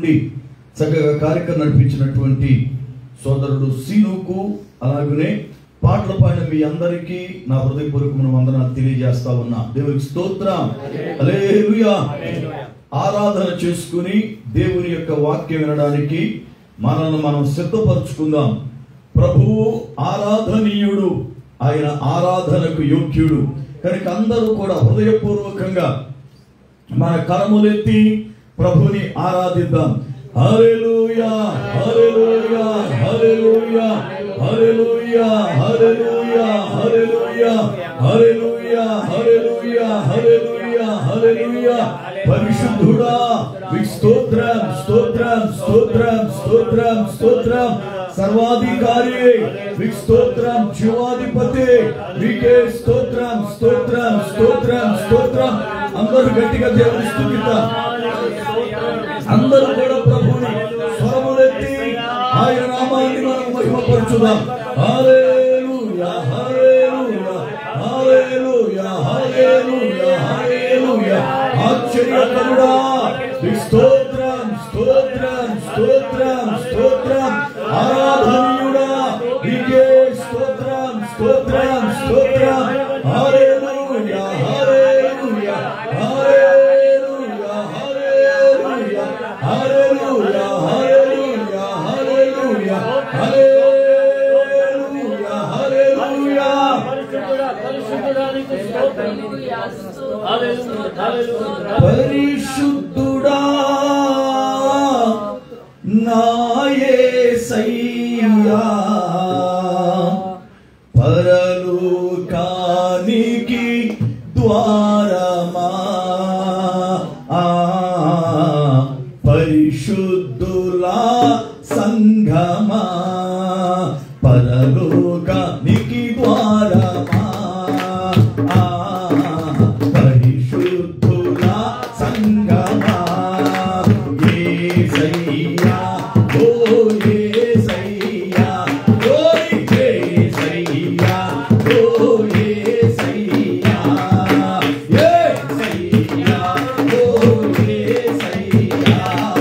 నుండి చక్కగా కార్యక్రమం నడిపించినటువంటి సోదరుడు సీనుకు అలాగనే పాటలు పాడిన మీ అందరికీ నా హృదయపూర్వకమైన వందనాలు తెలియజేస్తా ఉన్నా దేవునికి స్తోత్రం హల్లెలూయా ఆరాధన చేసుకుని దేవుని యొక్క వాక్యం వినడానికి మనల్ని మనం సిద్ధపరచుకుందాం ప్రభువు ఆరాధనీయుడు ఆయన ఆరాధనకు యోగ్యుడు కనుక అందరూ కూడా హృదయపూర్వకంగా మన కరములెత్తి ప్రభుని ఆరాధిద్దాం హల్లెలూయా హల్లెలూయా హల్లెలూయా హల్లెలూయా హల్లెలూయా హల్లెలూయా హల్లెలూయా హల్లెలూయా హల్లెలూయా హల్లెలూయా పరిశుద్ధుడా మీకు స్తోత్రం స్తోత్రం స్తోత్రం స్తోత్రం స్తోత్రం సర్వాధికారి మీకు స్తోత్రం జీవాధిపతి మీకే స్తోత్రం స్తోత్రం స్తోత్రం స్తోత్రం అందరూ గట్టిగా దేవుని స్తుతిద్దాం అందరూ కూడా ప్రభుని స్వరములెత్తి ఆయన నామాన్ని మనం మహిమపరచుదాం హల్లెలూయా హల్లెలూయా హల్లెలూయా హల్లెలూయా హల్లెలూయా ఆశ్చర్యకరుడా నీకు స్తోత్రం స్తోత్రం స్తోత్రం స్తోత్రం ఆరాధనీయుడా నీకే స్తోత్రం స్తోత్రం స్తోత్రం హల్లెలూయా హల్లెలూయా హల్లెలూయా హల్లెలూయా హల్లెలూయా హల్లెలూయా హల్లెలూయా హల్లెలూయా హల్లెలూయా పరిశుద్ధుడా నాయసయ్యా పరలోకానికి ద్వారమా ఆ, పరిశుద్ధులా సంఘమా పరలోకానికి ద్వారమా ఆ, పరిశుద్ధులా సంగమా యేసయ్యా ఓ యేసయ్యా ఓ యేసయ్యా ఓ యేసయ్యా యేసయ్యా ఓ యేసయ్యా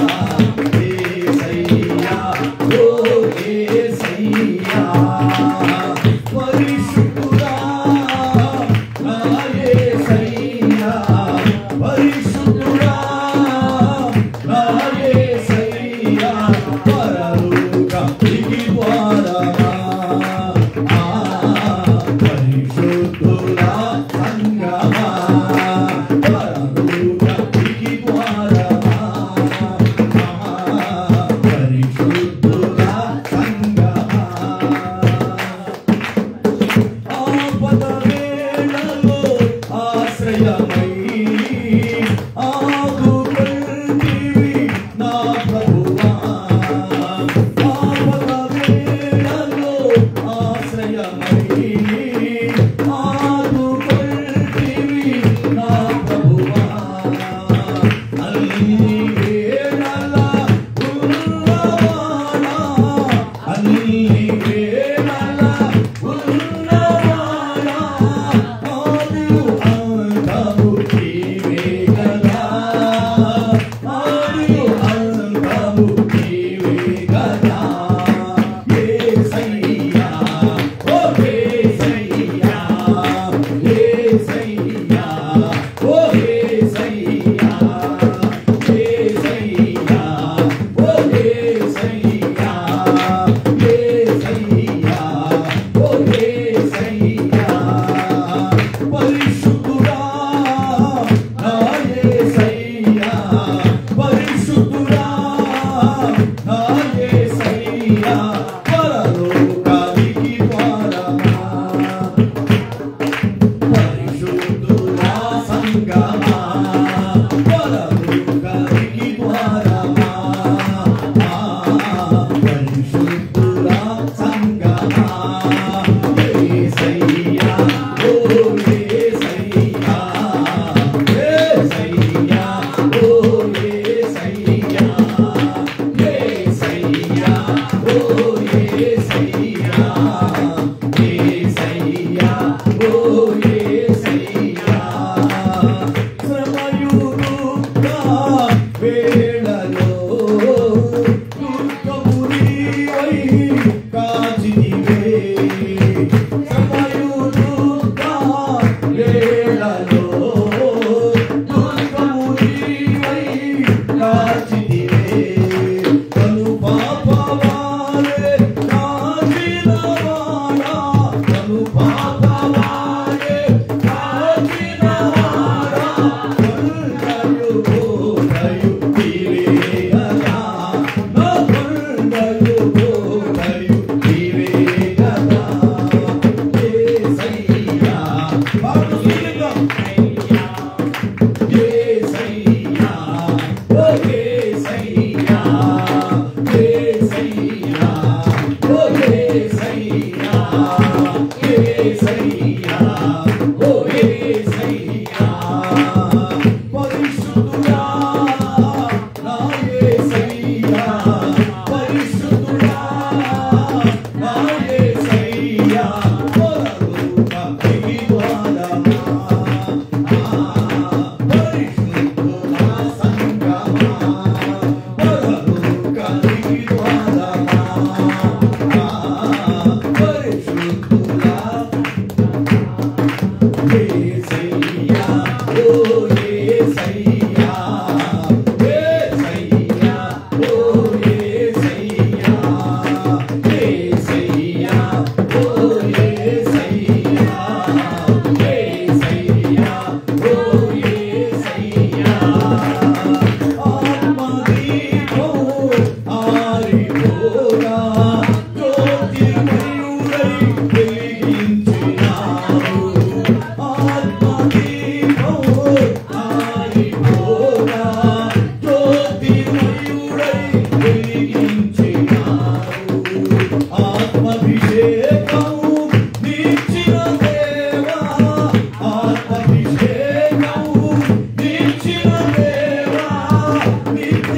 యేసయ్యా ఓ యేసయ్యా పరిశుద్ధుడా నా యేసయ్యా పరిశుద్ధుడా నా యేసయ్యా పరలోకానికి ద్వారమా ఆ పరిశుద్ధుడా సంగమా పరలోకానికి ద్వారమా ఆ పరిశుద్ధుడా సంగమా ఆపద వేళలో ఆశ్రయమై ఆదుకొంటివి నా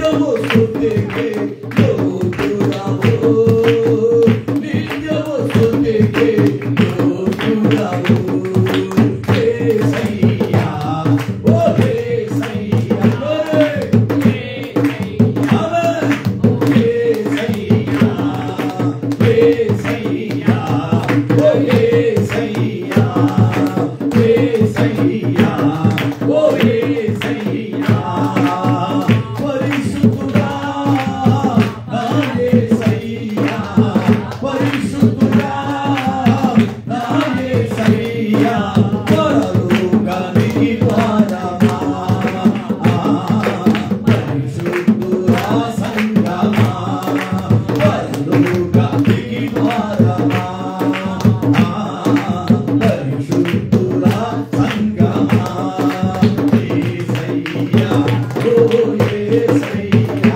నిత్యము స్తుతికి యోగ్యుడవు. నిత్యము స్తుతికి యోగ్యుడవు. యేసయ్యా, ఓ యేసయ్యా, ఆమేన్. యేసయ్యా, యేసయ్యా, ఓ యేసయ్యా, యేసయ్యా, ఓ యేసయ్యా. పరిశుద్ధుడా, నా యేసయ్యా, పరిశుద్ధుడా, నా యేసయ్యా, పరలోకానికి ద్వారమా. పరిశుద్ధుడా సంగమా, పరలోకానికి ద్వారమా. పరిశుద్ధుడా సంగమా, యేసయ్యా, ఓ యేసయ్యా,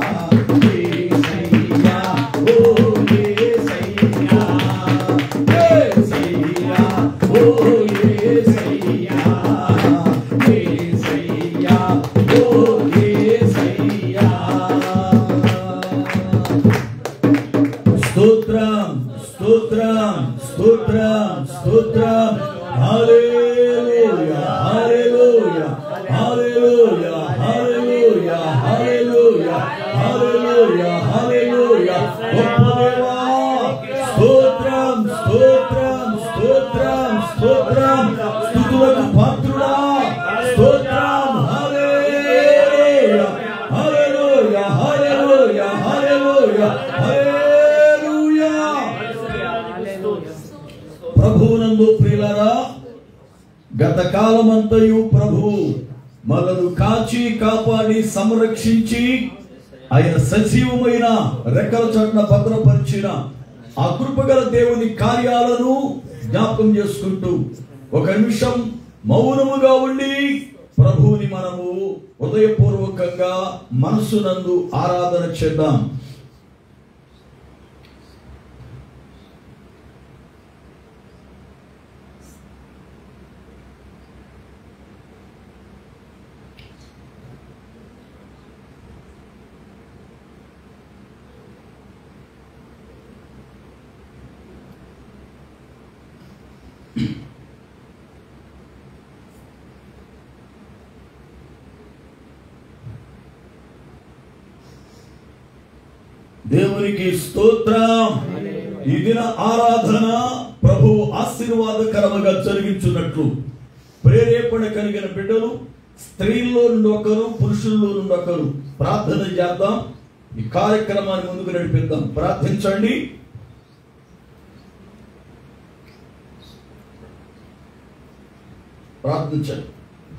యేసయ్యా, ఓ యేసయ్యా, యేసయ్యా, ఓ యేసయ్యా, యేసయ్యా, ఓ యేసయ్యా. స్తోత్రం స్తోత్రం స్తోత్రం స్తోత్రం హల్లెలూయా హల్లెలూయా హల్లెలూయా హల్లెలూయా హల్లెలూయా హల్లెలూయా హల్లెలూయా గొప్ప దేవా స్తోత్రం స్తోత్రం స్తోత్రం స్తోత్రం స్తుతులకు పాత్రుడా స్తోత్రం హల్లెలూయా హల్లెలూయా హల్లెలూయా హల్లెలూయా హల్లెలూయా ప్రభువునందు ప్రియులరా గత కాలమంతయు ప్రభువు మనను కాచి కాపాడి సంరక్షించి ఆయన సజీవమైన రెక్కల చోట్న భద్రపరిచిన ఆ కృపగల దేవుని కార్యాలను జ్ఞాపకం చేసుకుంటూ ఒక నిమిషం మౌనముగా ఉండి ప్రభువుని మనము హృదయపూర్వకంగా మనసునందు ఆరాధన చేద్దాం దేవునికి స్తోత్రం ఈ దిన ఆరాధన ప్రభు ఆశీర్వాదకరముగా జరిగించున్నట్లు ప్రేరేపణ కలిగిన బిడ్డలు స్త్రీల్లో నుండి ఒకరు పురుషుల్లో నుండి ఒకరు ప్రార్థన చేద్దాం ఈ కార్యక్రమాన్ని ముందుకు నడిపిద్దాం ప్రార్థించండి ప్రార్థించండి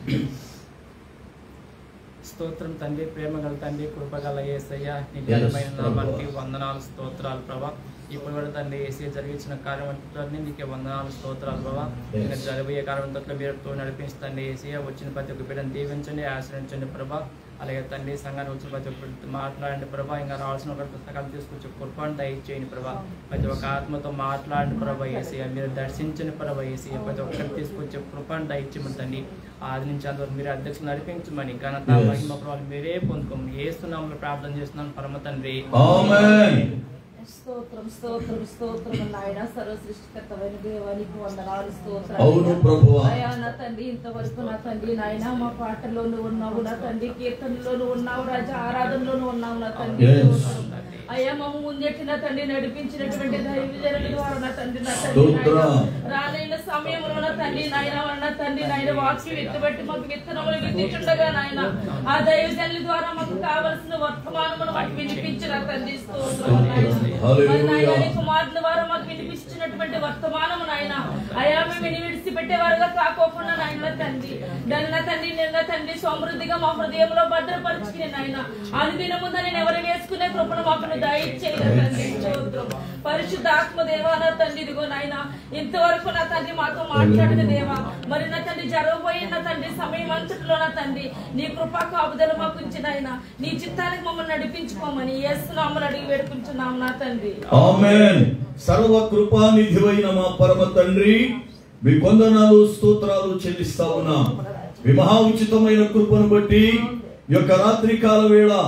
స్తోత్రం తండ్రి ప్రేమ గల తండ్రి కృపగల ఏసయ్య నీ Yes, ఘనమైన ప్రభా. నామానికి వందనాలు స్తోత్రాలు ప్రభా ఇప్పుడు కూడా తండ్రి ఏసీ జరిగించిన కార్యమంతటిని నీకే వందనాలు స్తోత్రాలు ప్రభా Yes. ఇంకా జరగబోయే కార్యమంతట్లో మీరు నడిపిస్తండి ఏసీ వచ్చిన ప్రతి ఒక్క బిడ్డను దీవించండి ఆశ్రయించండి ప్రభా అలాగే తండ్రి సంఘాన్ని వచ్చిన ప్రతి ఒక్కరితో మాట్లాడండి ప్రభా ఇంకా రావాల్సిన ఒక పుస్తకాలు తీసుకొచ్చి కృపను దయచేయండి ప్రభా ప్రతి ఒక్క ఆత్మతో మాట్లాడండి ప్రభా ఏసీ మీరు దర్శించండి ప్రభా ఏసీ ప్రతి ఒక్కరిని తీసుకొచ్చి కృపను దయచేయమని తండ్రి ఆది నుంచి అంతవరకు మీరు అధ్యక్షులు నడిపించమని ఘనత Yes. మహిమ ప్రభావం మీరే పొందుకోమని ఏ సునామంలో ప్రార్థన చేస్తున్నాను పరమ తండ్రి ఆమేన్ స్తోత్రం స్తోత్రం స్తోత్రం నాయన సర్వ సృష్టికర్తమైన దేవానికి వందనాలు స్తోత్రం అవును ప్రభువా. అయ్యా నా తండ్రి ఇంతవరకు నా తండ్రి నాయన మా పాటల్లోనూ ఉన్నావు నా తండ్రి కీర్తనలోను ఉన్నావు రాజా ఆరాధనలోను ఉన్నావు నా తండ్రి Yes. స్తోత్రం. అయ్యా మమ్మ ముందెట్టిన తండ్రి నడిపించినటువంటి దైవజనుల ద్వారా నా తండ్రి నా తండ్రి స్తోత్రం. నాయన రానైన సమయంలో నా తండ్రి నాయన నా తండ్రి నాయన వాక్యం ఎత్తుబట్టి మాకు విత్తనములు విత్తిచుండగా నాయన ఆ దైవజనుల ద్వారా మాకు కావలసిన వర్తమానమును మాకు వినిపించిన తండ్రి స్తోత్రం నాయన. హల్లెలూయా. మరి నాయన నీ కుమారుల ద్వారా మాకు వినిపించినటువంటి వర్తమానము నాయన అయా మేము విని విడిచిపెట్టేవారుగా కాకోకుండా నాయన తండ్రి దాని నా తండ్రి నిన్న తండ్రి సమృద్ధిగా మా హృదయంలో భద్రపరుచుకుని నాయన అనుదినము దాన్ని ఎవరు వేసుకునే కృపను మాకు దయచేయాలి తండ్రి స్తోత్రం పరిశుద్ధ ఆత్మ దేవా నా తండ్రి ఇదిగో నాయన ఇంతవరకు నా తండ్రి మాతో మాట్లాడిన దేవా మరి నా తండ్రి జరగబోయే నా తండ్రి సమయం అంతటిలో నా తండ్రి నీ కృపా కాపుదల మాకు ఉంచిన ఆయన నీ చిత్తానికి మమ్మల్ని నడిపించుకోమని ఏసునామని అడిగి వేడుకుంటున్నాం నా తండ్రి ఆమేన్ సర్వ కృపానిధివైన మా పరమ తండ్రి మీ కొందనాలు స్తోత్రాలు చెల్లిస్తా ఉన్నాం మీ మహా ఉచితమైన కృపను బట్టి ఈ యొక్క రాత్రి కాల వేళ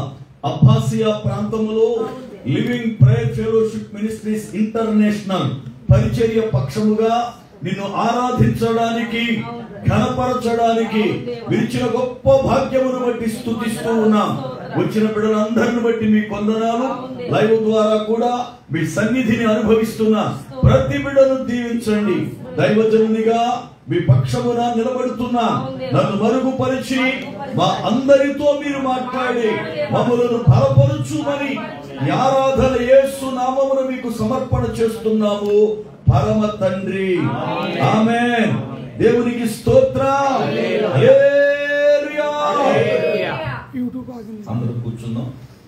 అబ్బాసియా ప్రాంతములో living prayer fellowship ministries international పరిచర్య పక్షముగా నిన్ను ఆరాధించడానికి ఘనపరచడానికి విరిచిన గొప్ప భాగ్యమును బట్టి స్థుతిస్తూ ఉన్నాం వచ్చిన బిడ్డలందరిని బట్టి మీ కొందనాలు లైవ్ ద్వారా కూడా మీ సన్నిధిని అనుభవిస్తున్న ప్రతి బిడ్డను దీవించండి దైవజనునిగా మీ పక్షమున నిలబడుతున్నా నన్ను మరుగుపరిచి మా అందరితో మీరు మాట్లాడి మమ్మలను బలపరుచుమని ఈ ఆరాధన యేసు నామమున మీకు సమర్పణ చేస్తున్నాము పరమ తండ్రి ఆమేన్ దేవునికి స్తోత్ర అందరూ కూర్చుందాం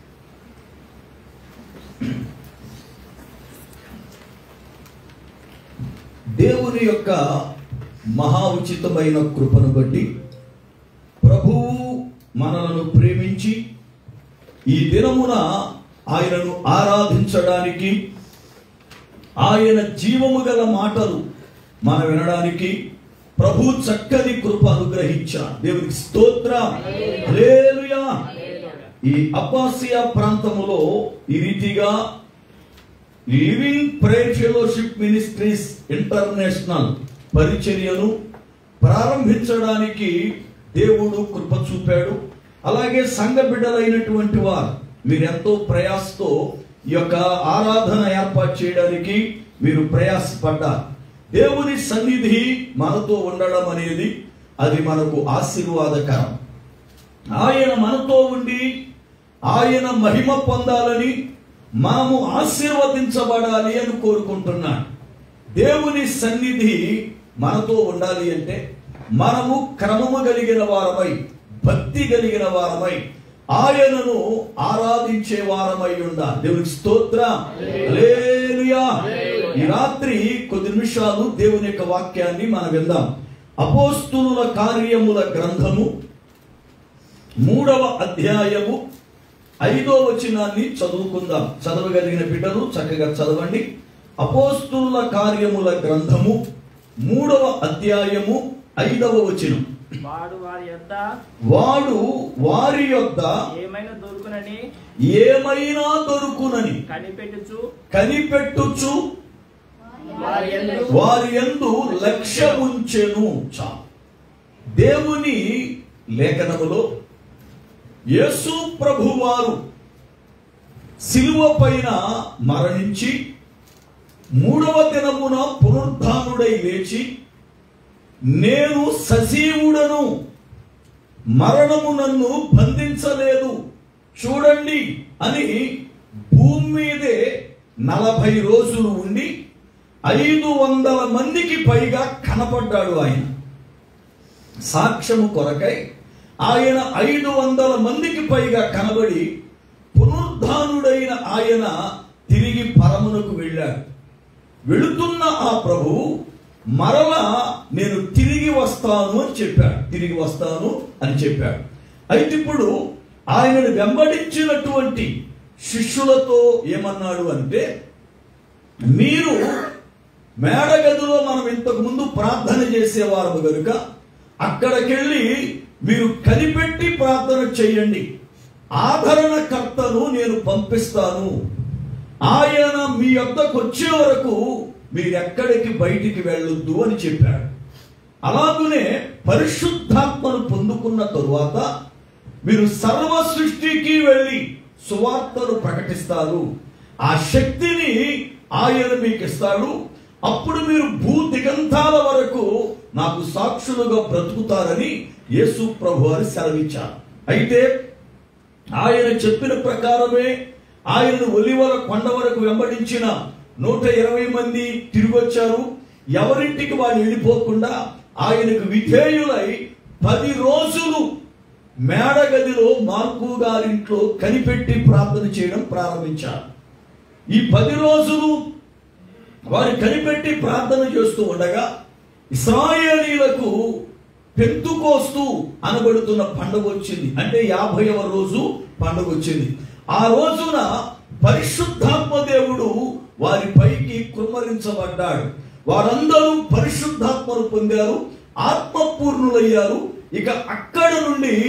దేవుని యొక్క మహా ఉచితమైన కృపను బట్టి ప్రభువు మనలను ప్రేమించి ఈ దినమున ఆయనను ఆరాధించడానికి ఆయన జీవము గల మాటలు మనం వినడానికి ప్రభు చక్కని కృప అనుగ్రహించారు దేవునికి స్తోత్రం హల్లెలూయా ఈ అబ్బాసియా ప్రాంతములో ఈ రీతిగా living prayer fellowship ministries international పరిచర్యను ప్రారంభించడానికి దేవుడు కృప చూపాడు అలాగే సంఘ బిడ్డలైనటువంటి వారు మీరెంతో ప్రయాసతో ఈ యొక్క ఆరాధన ఏర్పాటు చేయడానికి మీరు ప్రయాసపడ్డారు దేవుని సన్నిధి మనతో ఉండడం అనేది అది మనకు ఆశీర్వాదకరం ఆయన మనతో ఉండి ఆయన మహిమ పొందాలని మనము ఆశీర్వదించబడాలి అని కోరుకుంటున్నాడు దేవుని సన్నిధి మనతో ఉండాలి అంటే మనము క్రమము కలిగిన వారమై భక్తి కలిగిన వారమై ఆయనను ఆరాధించే వారమై ఉండాలి దేవునికి స్తోత్రం హల్లెలూయా. ఈ రాత్రి కొద్ది నిమిషాలు దేవుని యొక్క వాక్యాన్ని మనం విందాం అపోస్తుల కార్యముల గ్రంథము మూడవ అధ్యాయము ఐదో వచనాన్ని చదువుకుందాం చదవగలిగిన బిడ్డలు చక్కగా చదవండి అపోస్తుల కార్యముల గ్రంథము మూడవ అధ్యాయము ఐదవ వచనం వాడు వారి యొద్ద వాడు వారి యొద్ద ఏమైనా దొరుకునని ఏమైనా దొరుకునని కనిపెట్టుచు కనిపెట్టుచు వారి యందు వారి యందు లక్ష్యముంచెను చా దేవుని లేఖనములో యేసు ప్రభు వారు శిలువ పైన మరణించి మూడవ దినమున పునరుద్ధానుడై లేచి నేను సజీవుడను మరణము నన్ను బంధించలేదు చూడండి అని భూమి మీదే నలభై రోజులు ఉండి ఐదు వందల మందికి పైగా కనపడ్డాడు ఆయన సాక్ష్యము కొరకై ఆయన ఐదు వందల మందికి పైగా కనబడి పునరుద్ధానుడైన ఆయన తిరిగి పరమునకు వెళ్ళాడు వెళుతున్న ఆ ప్రభు మరలా నేను తిరిగి వస్తాను అని చెప్పాడు తిరిగి వస్తాను అని చెప్పాడు అయితే ఇప్పుడు ఆయనను వెంబడించినటువంటి శిష్యులతో ఏమన్నాడు అంటే మీరు మేడగదిలో మనం ఇంతకు ముందు ప్రార్థన చేసేవారము గనుక అక్కడికెళ్ళి మీరు కనిపెట్టి ప్రార్థన చేయండి ఆదరణకర్తను నేను పంపిస్తాను ఆయన మీ వద్దకు వచ్చే వరకు మీరు ఎక్కడికి బయటికి వెళ్ళొద్దు అని చెప్పాడు అలాగునే పరిశుద్ధాత్మను పొందుకున్న తరువాత మీరు సర్వ సృష్టికి వెళ్ళి సువార్తను ప్రకటిస్తారు ఆ శక్తిని ఆయన మీకు ఇస్తాడు అప్పుడు మీరు భూ దిగంతాల వరకు నాకు సాక్షులుగా బ్రతుకుతారని యేసు ప్రభు వారు సెలవిచ్చారు అయితే ఆయన చెప్పిన ప్రకారమే ఆయనను ఒలివల కొండ వరకు వెంబడించిన నూట ఇరవై మంది తిరిగి వచ్చారు ఎవరింటికి వాళ్ళు వెళ్ళిపోకుండా ఆయనకు విధేయులై పది రోజులు మేడగదిలో మార్పు గారింట్లో కనిపెట్టి ప్రార్థన చేయడం ప్రారంభించారు ఈ పది రోజులు వారు కనిపెట్టి ప్రార్థన చేస్తూ ఉండగా ఇస్రాయేలీలకు పెంతుకోస్తూ అనబడుతున్న పండుగ వచ్చింది అంటే యాభైవ రోజు పండుగ వచ్చింది ఆ రోజున పరిశుద్ధాత్మ దేవుడు వారి పైకి కుమ్మరించబడ్డాడు వారందరూ పరిశుద్ధాత్మను పొందారు ఆత్మపూర్ణులయ్యారు ఇక అక్కడ నుండి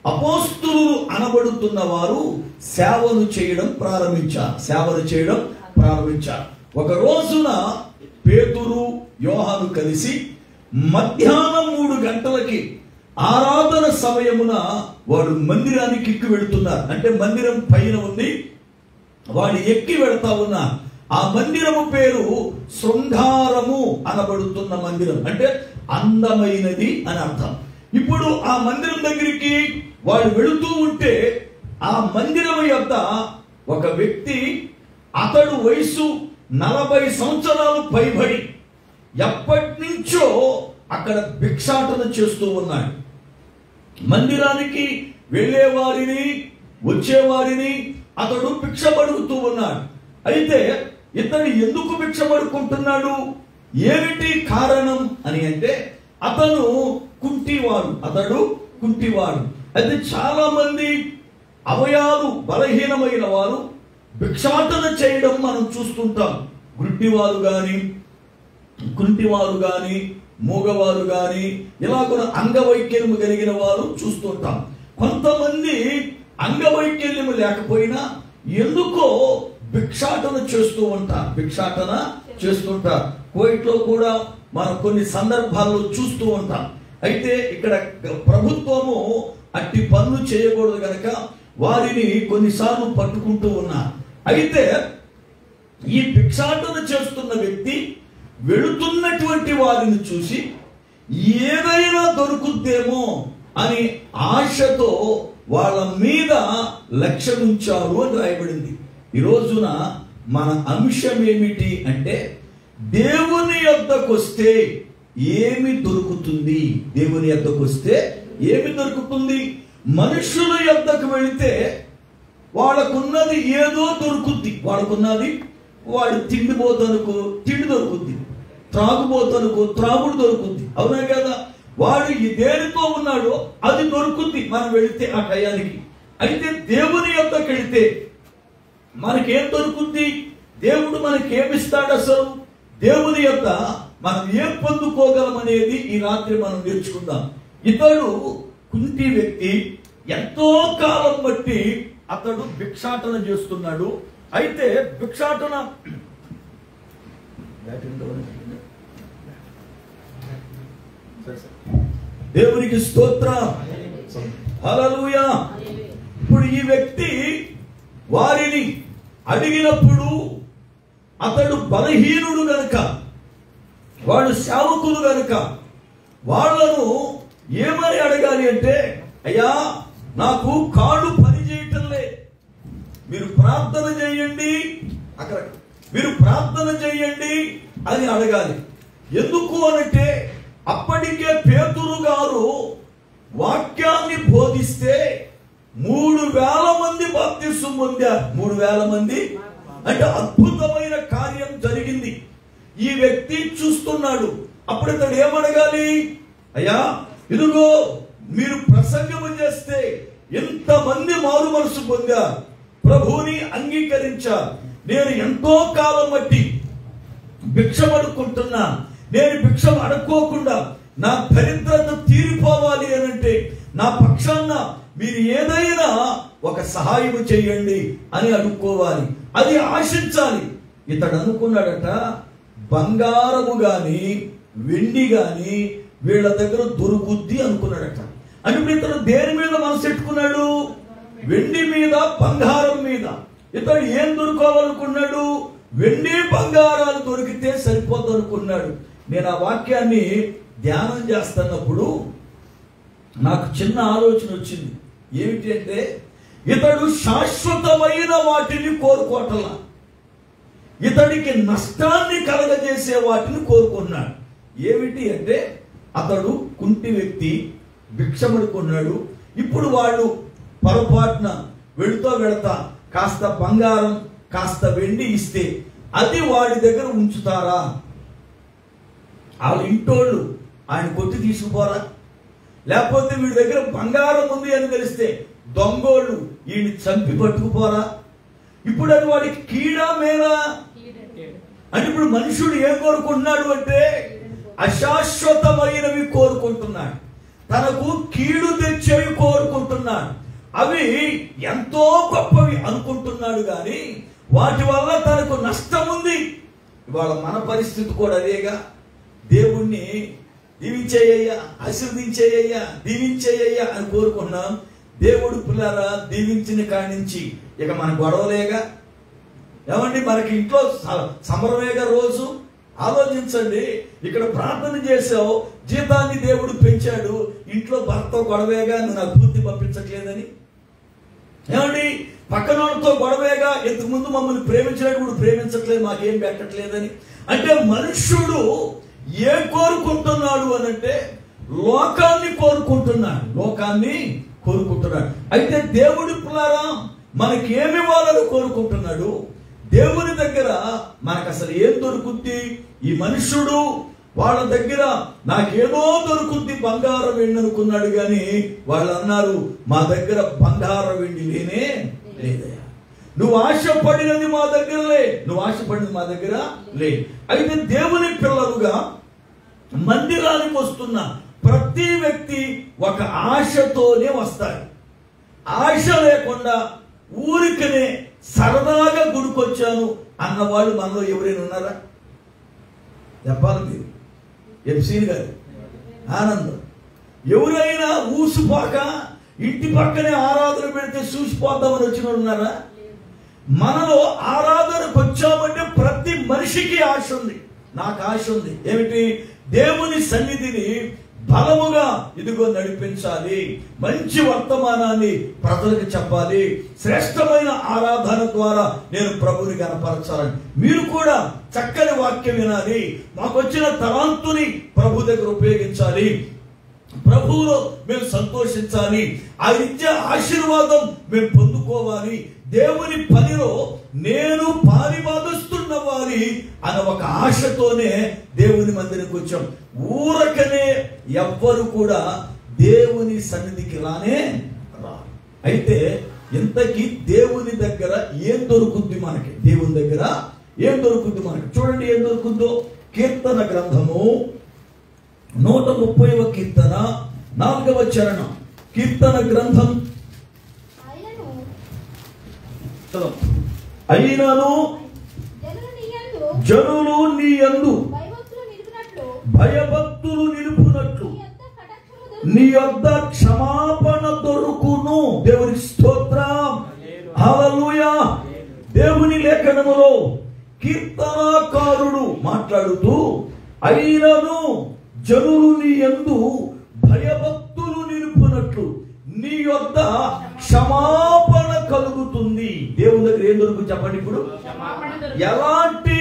అపోస్తులు అనబడుతున్న వారు సేవలు చేయడం ప్రారంభించారు సేవలు చేయడం ప్రారంభించారు ఒక రోజున పేతురు యోహాను కలిసి మధ్యాహ్నం మూడు గంటలకి ఆరాధన సమయమున వాడు మందిరానికి ఎక్కి వెళుతున్నారు అంటే మందిరం పైన ఉంది వాడు ఎక్కి వెళ్తా ఉన్న ఆ మందిరము పేరు శృంగారము అనబడుతున్న మందిరం అంటే అందమైనది అని అర్థం ఇప్పుడు ఆ మందిరం దగ్గరికి వాడు వెళుతూ ఉంటే ఆ మందిరం యొక్క ఒక వ్యక్తి అతడు వయసు నలభై సంవత్సరాలు పైబడి ఎప్పటి నుంచో అక్కడ భిక్షాటన చేస్తూ ఉన్నాడు మందిరానికి వెళ్ళేవారిని వచ్చేవారిని అతడు భిక్ష పడుగుతూ ఉన్నాడు అయితే ఇతడు ఎందుకు భిక్ష పడుకుంటున్నాడు ఏమిటి కారణం అని అంటే అతను కుంటివాడు అతడు కుంటివాడు అయితే చాలా మంది అవయాలు బలహీనమైన వారు భిక్షాటన చేయడం మనం చూస్తుంటాం గుడ్డివారు కానీ కుంటివారు గాని మూగవారు గాని ఇలా కూడా అంగవైకల్యము కలిగిన వారు చూస్తుంటాం కొంతమంది అంగవైకల్యము లేకపోయినా ఎందుకో భిక్షాటన చేస్తూ ఉంటారు భిక్షాటన చేస్తుంటారు కోయిట్లో కూడా మనం కొన్ని సందర్భాల్లో చూస్తూ ఉంటాం అయితే ఇక్కడ ప్రభుత్వము అట్టి పనులు చేయకూడదు కనుక వారిని కొన్నిసార్లు పట్టుకుంటూ ఉన్నారు అయితే ఈ భిక్షాటన చేస్తున్న వ్యక్తి వెళుతున్నటువంటి వారిని చూసి ఏదైనా దొరుకుద్దేమో అని ఆశతో వాళ్ళ మీద లక్ష్యం ఉంచారు అని రాయబడింది ఈ రోజున మన అంశం ఏమిటి అంటే దేవుని యొద్దకు వస్తే ఏమి దొరుకుతుంది దేవుని యొద్దకు వస్తే ఏమి దొరుకుతుంది మనుషుల యొద్దకు వెళితే వాళ్ళకున్నది ఏదో దొరుకుద్ది వాళ్ళకున్నది వాడు తిండిపోతనుకో తిండి దొరుకుద్ది త్రాగుబోతనుకో త్రాగుడు దొరుకుద్ది అవునా కదా వాడు ఈ దేనితో ఉన్నాడో అది దొరుకుద్ది మనం వెళితే ఆ టయానికి అయితే దేవుని యొద్దకు వెళితే మనకేం దొరుకుద్ది దేవుడు మనకేమిస్తాడు అసలు దేవుని యొక్క మనం ఏం పొందుకోగలం అనేది ఈ రాత్రి మనం నేర్చుకుందాం ఇతడు కుంటి వ్యక్తి ఎంతో కాలం బట్టి అతడు భిక్షాటన చేస్తున్నాడు అయితే భిక్షాటన దేవునికి స్తోత్రం హల్లెలూయా ఇప్పుడు ఈ వ్యక్తి వారిని అడిగినప్పుడు అతడు బలహీనుడు గనుక వాడు సేవకులు గనుక వాళ్ళను ఏమని అడగాలి అంటే అయ్యా నాకు కాళ్ళు పని చేయటంలే మీరు ప్రార్థన చేయండి అక్కడ మీరు ప్రార్థన చేయండి అని అడగాలి ఎందుకు అనంటే అప్పటికే పేతురు గారు వాక్యాన్ని బోధిస్తే మూడు వేల మంది బాప్తిస్సు పొందారు మూడు వేల మంది అంటే అద్భుతమైన కార్యం జరిగింది ఈ వ్యక్తి చూస్తున్నాడు అప్పుడు ఇతడు ఏమడగాలి అయ్యా ఇదిగో మీరు ప్రసంగము చేస్తే ఎంతమంది మారు మనసు పొందారు ప్రభువుని అంగీకరించారు నేను ఎంతో కాలం బట్టి భిక్షం అడుక్కుంటున్నా నేను భిక్షం అడుక్కోకుండా నా దరిద్రత తీరిపోవాలి అని అంటే నా పక్షాన మీరు ఏదైనా ఒక సహాయం చేయండి అని అనుకోవాలి అది ఆశించాలి ఇతడు అనుకున్నాడట బంగారము గాని వెండి గాని వీళ్ళ దగ్గర దొరుకుద్ది అనుకున్నాడట అంటే ఇప్పుడు ఇతను దేని మీద మనసు పెట్టుకున్నాడు వెండి మీద బంగారం మీద ఇతడు ఏం దొరుకోవాలనుకున్నాడు వెండి బంగారాలు దొరికితే సరిపోదు అనుకున్నాడు నేను ఆ వాక్యాన్ని ధ్యానం చేస్తున్నప్పుడు నాకు చిన్న ఆలోచన వచ్చింది ఏమిటి అంటే ఇతడు శాశ్వతమైన వాటిని కోరుకోవటలా ఇతడికి నష్టాన్ని కలగజేసే వాటిని కోరుకున్నాడు ఏమిటి అంటే అతడు కుంటి వ్యక్తి భిక్షమడుకున్నాడు ఇప్పుడు వాళ్ళు పొరపాటున వెళుతూ వెళతా కాస్త బంగారం కాస్త వెండి ఇస్తే అది వాడి దగ్గర ఉంచుతారా వాళ్ళ ఇంటోళ్ళు ఆయన కొట్టి తీసుకుపోరా లేకపోతే వీడి దగ్గర బంగారం ఉంది అని తెలిస్తే దొంగోళ్ళు వీడిని చంపి పట్టుకుపోరా ఇప్పుడు అది వాడికి కీడా మేలా అంటే ఇప్పుడు మనుషుడు ఏం కోరుకుంటున్నాడు అంటే అశాశ్వతమైనవి కోరుకుంటున్నాడు తనకు కీడు తెచ్చేవి కోరుకుంటున్నాడు అవి ఎంతో గొప్పవి అనుకుంటున్నాడు కానీ వాటి వల్ల తనకు నష్టం ఉంది ఇవాళ మన పరిస్థితి కూడా అదేగా దేవుణ్ణి దీవించేయ్యా ఆశీర్వదించేయ్యా దీవించేయ్యా అని కోరుకున్నాం దేవుడు పిల్లరా దీవించిన కాడి నుంచి ఇక మన గొడవలేగా ఏమండి మనకి ఇంట్లో స- సమరమేగా రోజు ఆలోచించండి ఇక్కడ ప్రార్థన చేసావు జీతాన్ని దేవుడు పెంచాడు ఇంట్లో భర్త గొడవేగా నువ్వు నాకు బుద్ధి పంపించట్లేదని ఏమండి పక్కన వాళ్ళతో గొడవేగా ఇంతకు ముందు మమ్మల్ని ప్రేమించినప్పుడు ప్రేమించట్లేదు మాకేం పెట్టట్లేదని అంటే మనుష్యుడు ఏ కోరుకుంటున్నాడు అని అంటే లోకాన్ని కోరుకుంటున్నాడు లోకాన్ని కోరుకుంటున్నాడు అయితే దేవుడి పులారా మనకి ఏమి ఇవ్వాలని కోరుకుంటున్నాడు దేవుని దగ్గర మనకు అసలు ఏం దొరుకుద్ది ఈ మనుష్యుడు వాళ్ళ దగ్గర నాకేదో దొరుకుద్ది బంగారం వెండి అనుకున్నాడు కానీ వాళ్ళు అన్నారు మా దగ్గర బంగారం వెండి లేనే లేదయ్యా నువ్వు ఆశపడినది మా దగ్గర లే నువ్వు ఆశపడినది మా దగ్గర లే అయితే దేవుని పిల్లలుగా మందిరానికి వస్తున్న ప్రతి వ్యక్తి ఒక ఆశతోనే వస్తాడు ఆశ లేకుండా ఊరికనే సరదాగా గుడికొచ్చాను అన్నవాళ్ళు మనలో ఎవరైనా ఉన్నారా చెప్పాలి మీరు ఎఫ్సీని గారు ఆనందం ఎవరైనా ఊసిపోక ఇంటి పక్కనే ఆరాధన పెడితే చూసిపోద్దామని వచ్చిన వాళ్ళు ఉన్నారా మనలో ఆరాధనకు వచ్చామంటే ప్రతి మనిషికి ఆశ ఉంది నాకు ఆశ ఉంది ఏమిటి దేవుని సన్నిధిని బలముగా ఇదిగో నడిపించాలి మంచి వర్తమానాన్ని ప్రజలకు చెప్పాలి శ్రేష్టమైన ఆరాధన ద్వారా నేను ప్రభుని కనపరచాలని మీరు కూడా చక్కని వాక్యం వినాలి మాకు వచ్చిన తలాంతుని ప్రభు దగ్గర ఉపయోగించాలి ప్రభువులో మేము సంతోషించాలి ఆ ఇచ్చే ఆశీర్వాదం మేము పొందుకోవాలి దేవుని పనిలో నేను పారిబాదుస్తున్న వారి అన్న ఒక ఆశతోనే దేవుని మందిరికి వచ్చాం ఊరకనే ఎవ్వరు కూడా దేవుని సన్నిధికి రానే రారు అయితే ఇంతకీ దేవుని దగ్గర ఏం దొరుకుద్ది మనకి దేవుని దగ్గర ఏం దొరుకుద్ది మనకి చూడండి ఏం దొరుకుద్దో కీర్తన గ్రంథము నూట ముప్పైవ కీర్తన నాలుగవ చరణం కీర్తన గ్రంథం ఆయనను చదవం. అయినను జనులు నీ యందు జనులు నీ యందు భయభక్తులు నిలిపినట్లు భయభక్తులు నిలుపునట్లు నీ యొద్ద కటాక్షము దొరుకును. నీ యొద్ద క్షమాపణ దొరుకును దేవునికి స్తోత్రం హల్లెలూయా దేవుని లేఖనములో కీర్తనాకారుడు మాట్లాడుతూ అయినను జనులు నీ యందు భయభక్తులు నిలుపునట్లు నీ యొద్ద క్షమాపణ కలుగుతుంది దేవుని దగ్గర ఏం దొరుకుతుంది చెప్పండి ఇప్పుడు క్షమాపణ దొరుకుతుంది. ఎలాంటి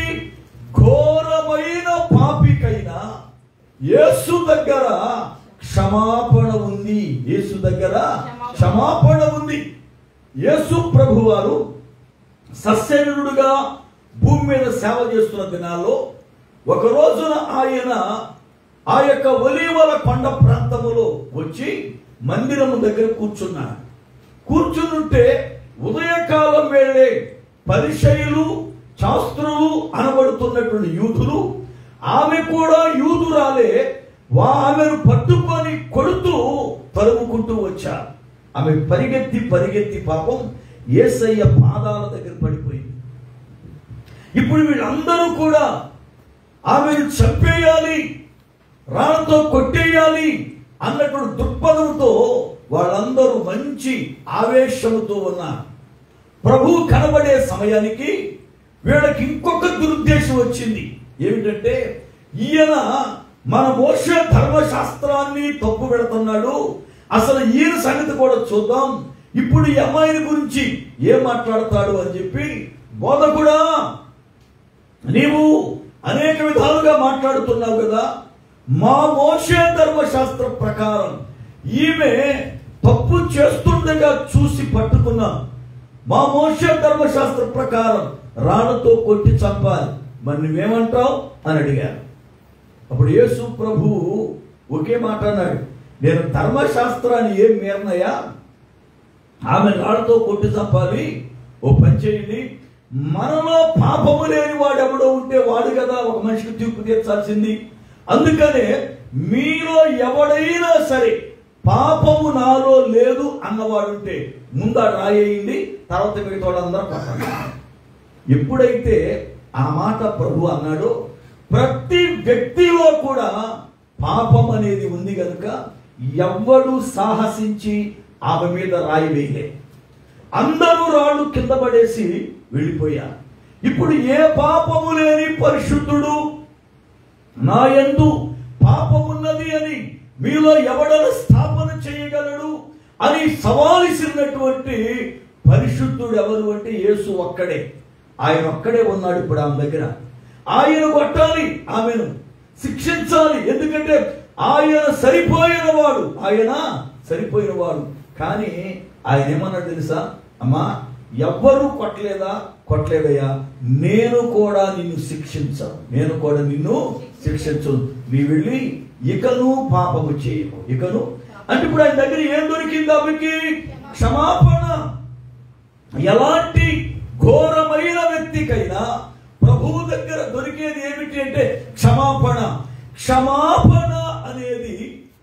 ఘోరమైన పాపికైనా యేసు దగ్గర క్షమాపణ ఉంది యేసు దగ్గర క్షమాపణ ఉంది యేసు ప్రభు వారు సస్యనుడుగా భూమి మీద సేవ చేస్తున్న దినాల్లో ఒక రోజున ఆయన ఆ యొక్క ఒలీవల కొండ ప్రాంతములో వచ్చి మందిరము దగ్గర కూర్చున్నాడు కూర్చునుంటే ఉదయకాలం వేళే పరిచయులు శాస్త్రులు అనబడుతున్నటువంటి యూదులు ఆమె కూడా యూదురాలే వా- ఆమెను పట్టుకొని కొడుతూ తరుముకుంటూ వచ్చారు ఆమె పరిగెత్తి పరిగెత్తి పాపం ఏసయ్య పాదాల దగ్గర పడిపోయింది ఇప్పుడు వీళ్ళందరూ కూడా ఆమెను చంపేయాలి రాళ్లతో కొట్టేయాలి అన్నటువంటి దృక్పథంతో వాళ్ళందరూ మంచి ఆవేశముతో ఉన్నారు ప్రభు కనబడే సమయానికి వీళ్ళకి ఇంకొక దురుద్దేశం వచ్చింది ఏమిటంటే ఈయన మన మోస ధర్మశాస్త్రాన్ని తప్పు పెడుతున్నాడు అసలు ఈయన సంగతి కూడా చూద్దాం ఇప్పుడు ఈ అమ్మాయిని గురించి ఏం మాట్లాడతాడు అని చెప్పి బోధకుడా నీవు అనేక విధాలుగా మాట్లాడుతున్నావు కదా మా మోషే ధర్మశాస్త్ర ప్రకారం ఈమె తప్పు చేస్తుండగా చూసి పట్టుకున్నాం మా మోషే ధర్మశాస్త్ర ప్రకారం రాళ్లతో కొట్టి చంపాలి మరి నువ్వేమంటావు అని అడిగారు అప్పుడు యేసు ప్రభువు ఒకే మాట అన్నాడు నేను ధర్మశాస్త్రాన్ని ఏం మీరనయా ఆమె రాళ్లతో కొట్టి చంపాలి ఓ పని చేయండి మనలో పాపము లేని వాడు ఎవడో ఉంటే వాడు కదా ఒక మనిషికి తీర్పు తీర్చాల్సింది అందుకనే మీలో ఎవడైనా సరే పాపము నాలో లేదు అన్నవాడుంటే ముందు ఆ రాయేయండి తర్వాత మిగతా వాళ్ళందరూ కొట్టండి ఎప్పుడైతే ఆ మాట ప్రభు అన్నాడో ప్రతి వ్యక్తిలో కూడా పాపం అనేది ఉంది కనుక ఎవ్వడు సాహసించి ఆమె మీద రాయి వేయలే అందరూ రాళ్ళు కింద పడేసి వెళ్ళిపోయారు ఇప్పుడు ఏ పాపము లేని పరిశుద్ధుడు నా యందు పాపమున్నది అని మీలో ఎవడను స్థాపన చేయగలడు అని సవాలిసినటువంటి పరిశుద్ధుడు ఎవరు అంటే యేసు ఒక్కడే ఆయన ఒక్కడే ఉన్నాడు ఇప్పుడు ఆమె దగ్గర ఆయన కొట్టాలి ఆమెను శిక్షించాలి ఎందుకంటే ఆయన సరిపోయిన వాడు ఆయన సరిపోయిన వాడు కానీ ఆయన ఏమన్నాడు తెలుసా అమ్మా ఎవ్వరూ కొట్టలేదా కొట్టలేదయ్యా నేను కూడా నిన్ను శిక్షించను నేను కూడా నిన్ను శిక్షించను నీ వెళ్ళి ఇకను పాపము చేయము ఇకను అంటే ఇప్పుడు ఆయన దగ్గర ఏం దొరికింది ఆమెకి క్షమాపణ ఎలాంటి ఘోరమైన వ్యక్తికైనా ప్రభువు దగ్గర దొరికేది ఏమిటి అంటే క్షమాపణ క్షమాపణ అనేది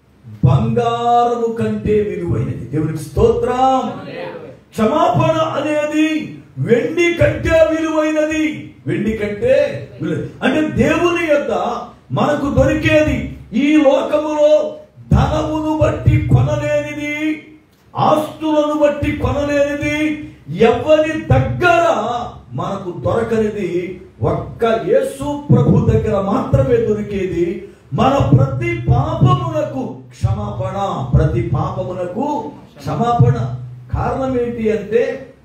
బంగారము కంటే విలువైనది దేవునికి స్తోత్రం క్షమాపణ అనేది వెండి కంటే విలువైనది వెండి కంటే విలువ అంటే దేవుని యొక్క మనకు దొరికేది ఈ లోకములో ధనమును బట్టి కొనలేనిది ఆస్తులను బట్టి కొనలేనిది ఎవరి దగ్గర మనకు దొరకనిది ఒక్క యేసు ప్రభు దగ్గర మాత్రమే దొరికేది మన ప్రతి పాపమునకు క్షమాపణ ప్రతి పాపమునకు క్షమాపణ కారణం ఏంటి అంటే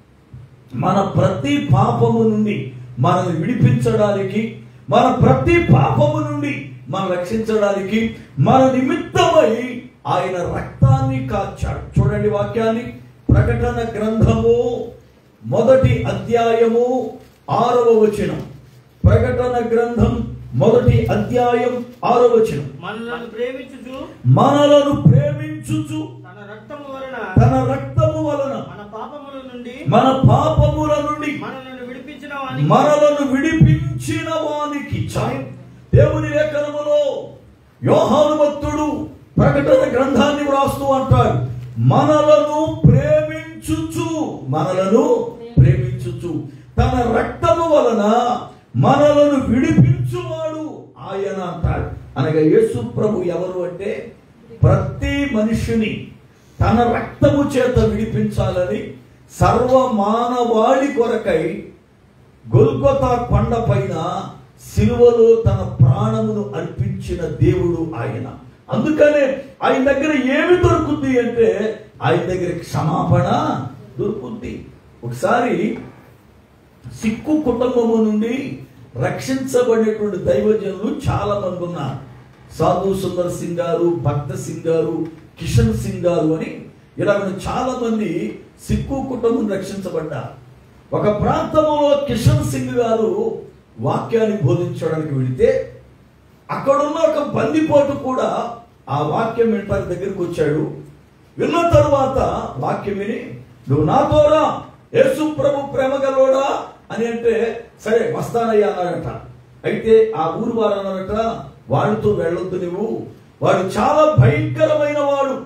మన ప్రతి పాపము నుండి మనల్ని విడిపించడానికి మన ప్రతి పాపము నుండి మనం రక్షించడానికి మన నిమిత్తమై ఆయన రక్తాన్ని కాచాడు చూడండి వాక్యాన్ని ప్రకటన గ్రంథము మొదటి అధ్యాయము ఆరవ వచనం ప్రకటన గ్రంథం మొదటి అధ్యాయం ఆరవ వచనం మనలను ప్రేమించుచు మనలను ప్రేమించుచు తన రక్తము వలన తన రక్తము వలన మన పాపముల నుండి మన పాపముల నుండి మనలను విడిపించిన వానికి మనలను విడిపించిన వానికి చాలు. దేవుని లేఖనములో యోహాను భక్తుడు ప్రకటన గ్రంథాన్ని వ్రాస్తూ అంటాడు మనలను ప్రేమించుచు మనలను ప్రేమించుచు తన రక్తము వలన మనలను విడిపించువాడు ఆయన అంటాడు అనగా యేసు ప్రభు ఎవరు అంటే ప్రతి మనుషుని తన రక్తము చేత విడిపించాలని సర్వ మానవాళి కొరకై గొల్గొతా కొండ పైన సిలువలో తన ప్రాణమును అర్పించిన దేవుడు ఆయన అందుకనే ఆయన దగ్గర ఏమి దొరుకుతుంది అంటే ఆయన దగ్గర క్షమాపణ దొరుకుతుంది ఒకసారి సిక్కు కుటుంబము నుండి రక్షించబడేటువంటి దైవజనులు చాలా మంది ఉన్నారు సాధు సుందర్ సింగ్ గారు భక్త సింగ్ గారు కిషన్ సింగ్ గారు అని ఇలా చాలా మంది సిక్కు కుటుంబం రక్షించబడ్డారు ఒక ప్రాంతంలో కిషన్ సింగ్ గారు వాక్యాన్ని బోధించడానికి వెళితే అక్కడున్న ఒక బందిపోటు కూడా ఆ వాక్యం వినటానికి దగ్గరికి వచ్చాడు విన్న తరువాత వాక్యం విని నువ్వు నాతోరా యేసు ప్రభు ప్రేమ గలవాడా అని అంటే సరే వస్తానయ్యా అన్నాడట అయితే ఆ ఊరు వారు అన్నారట వాడితో వెళ్ళొద్దు నువ్వు వాడు చాలా భయంకరమైన వాడు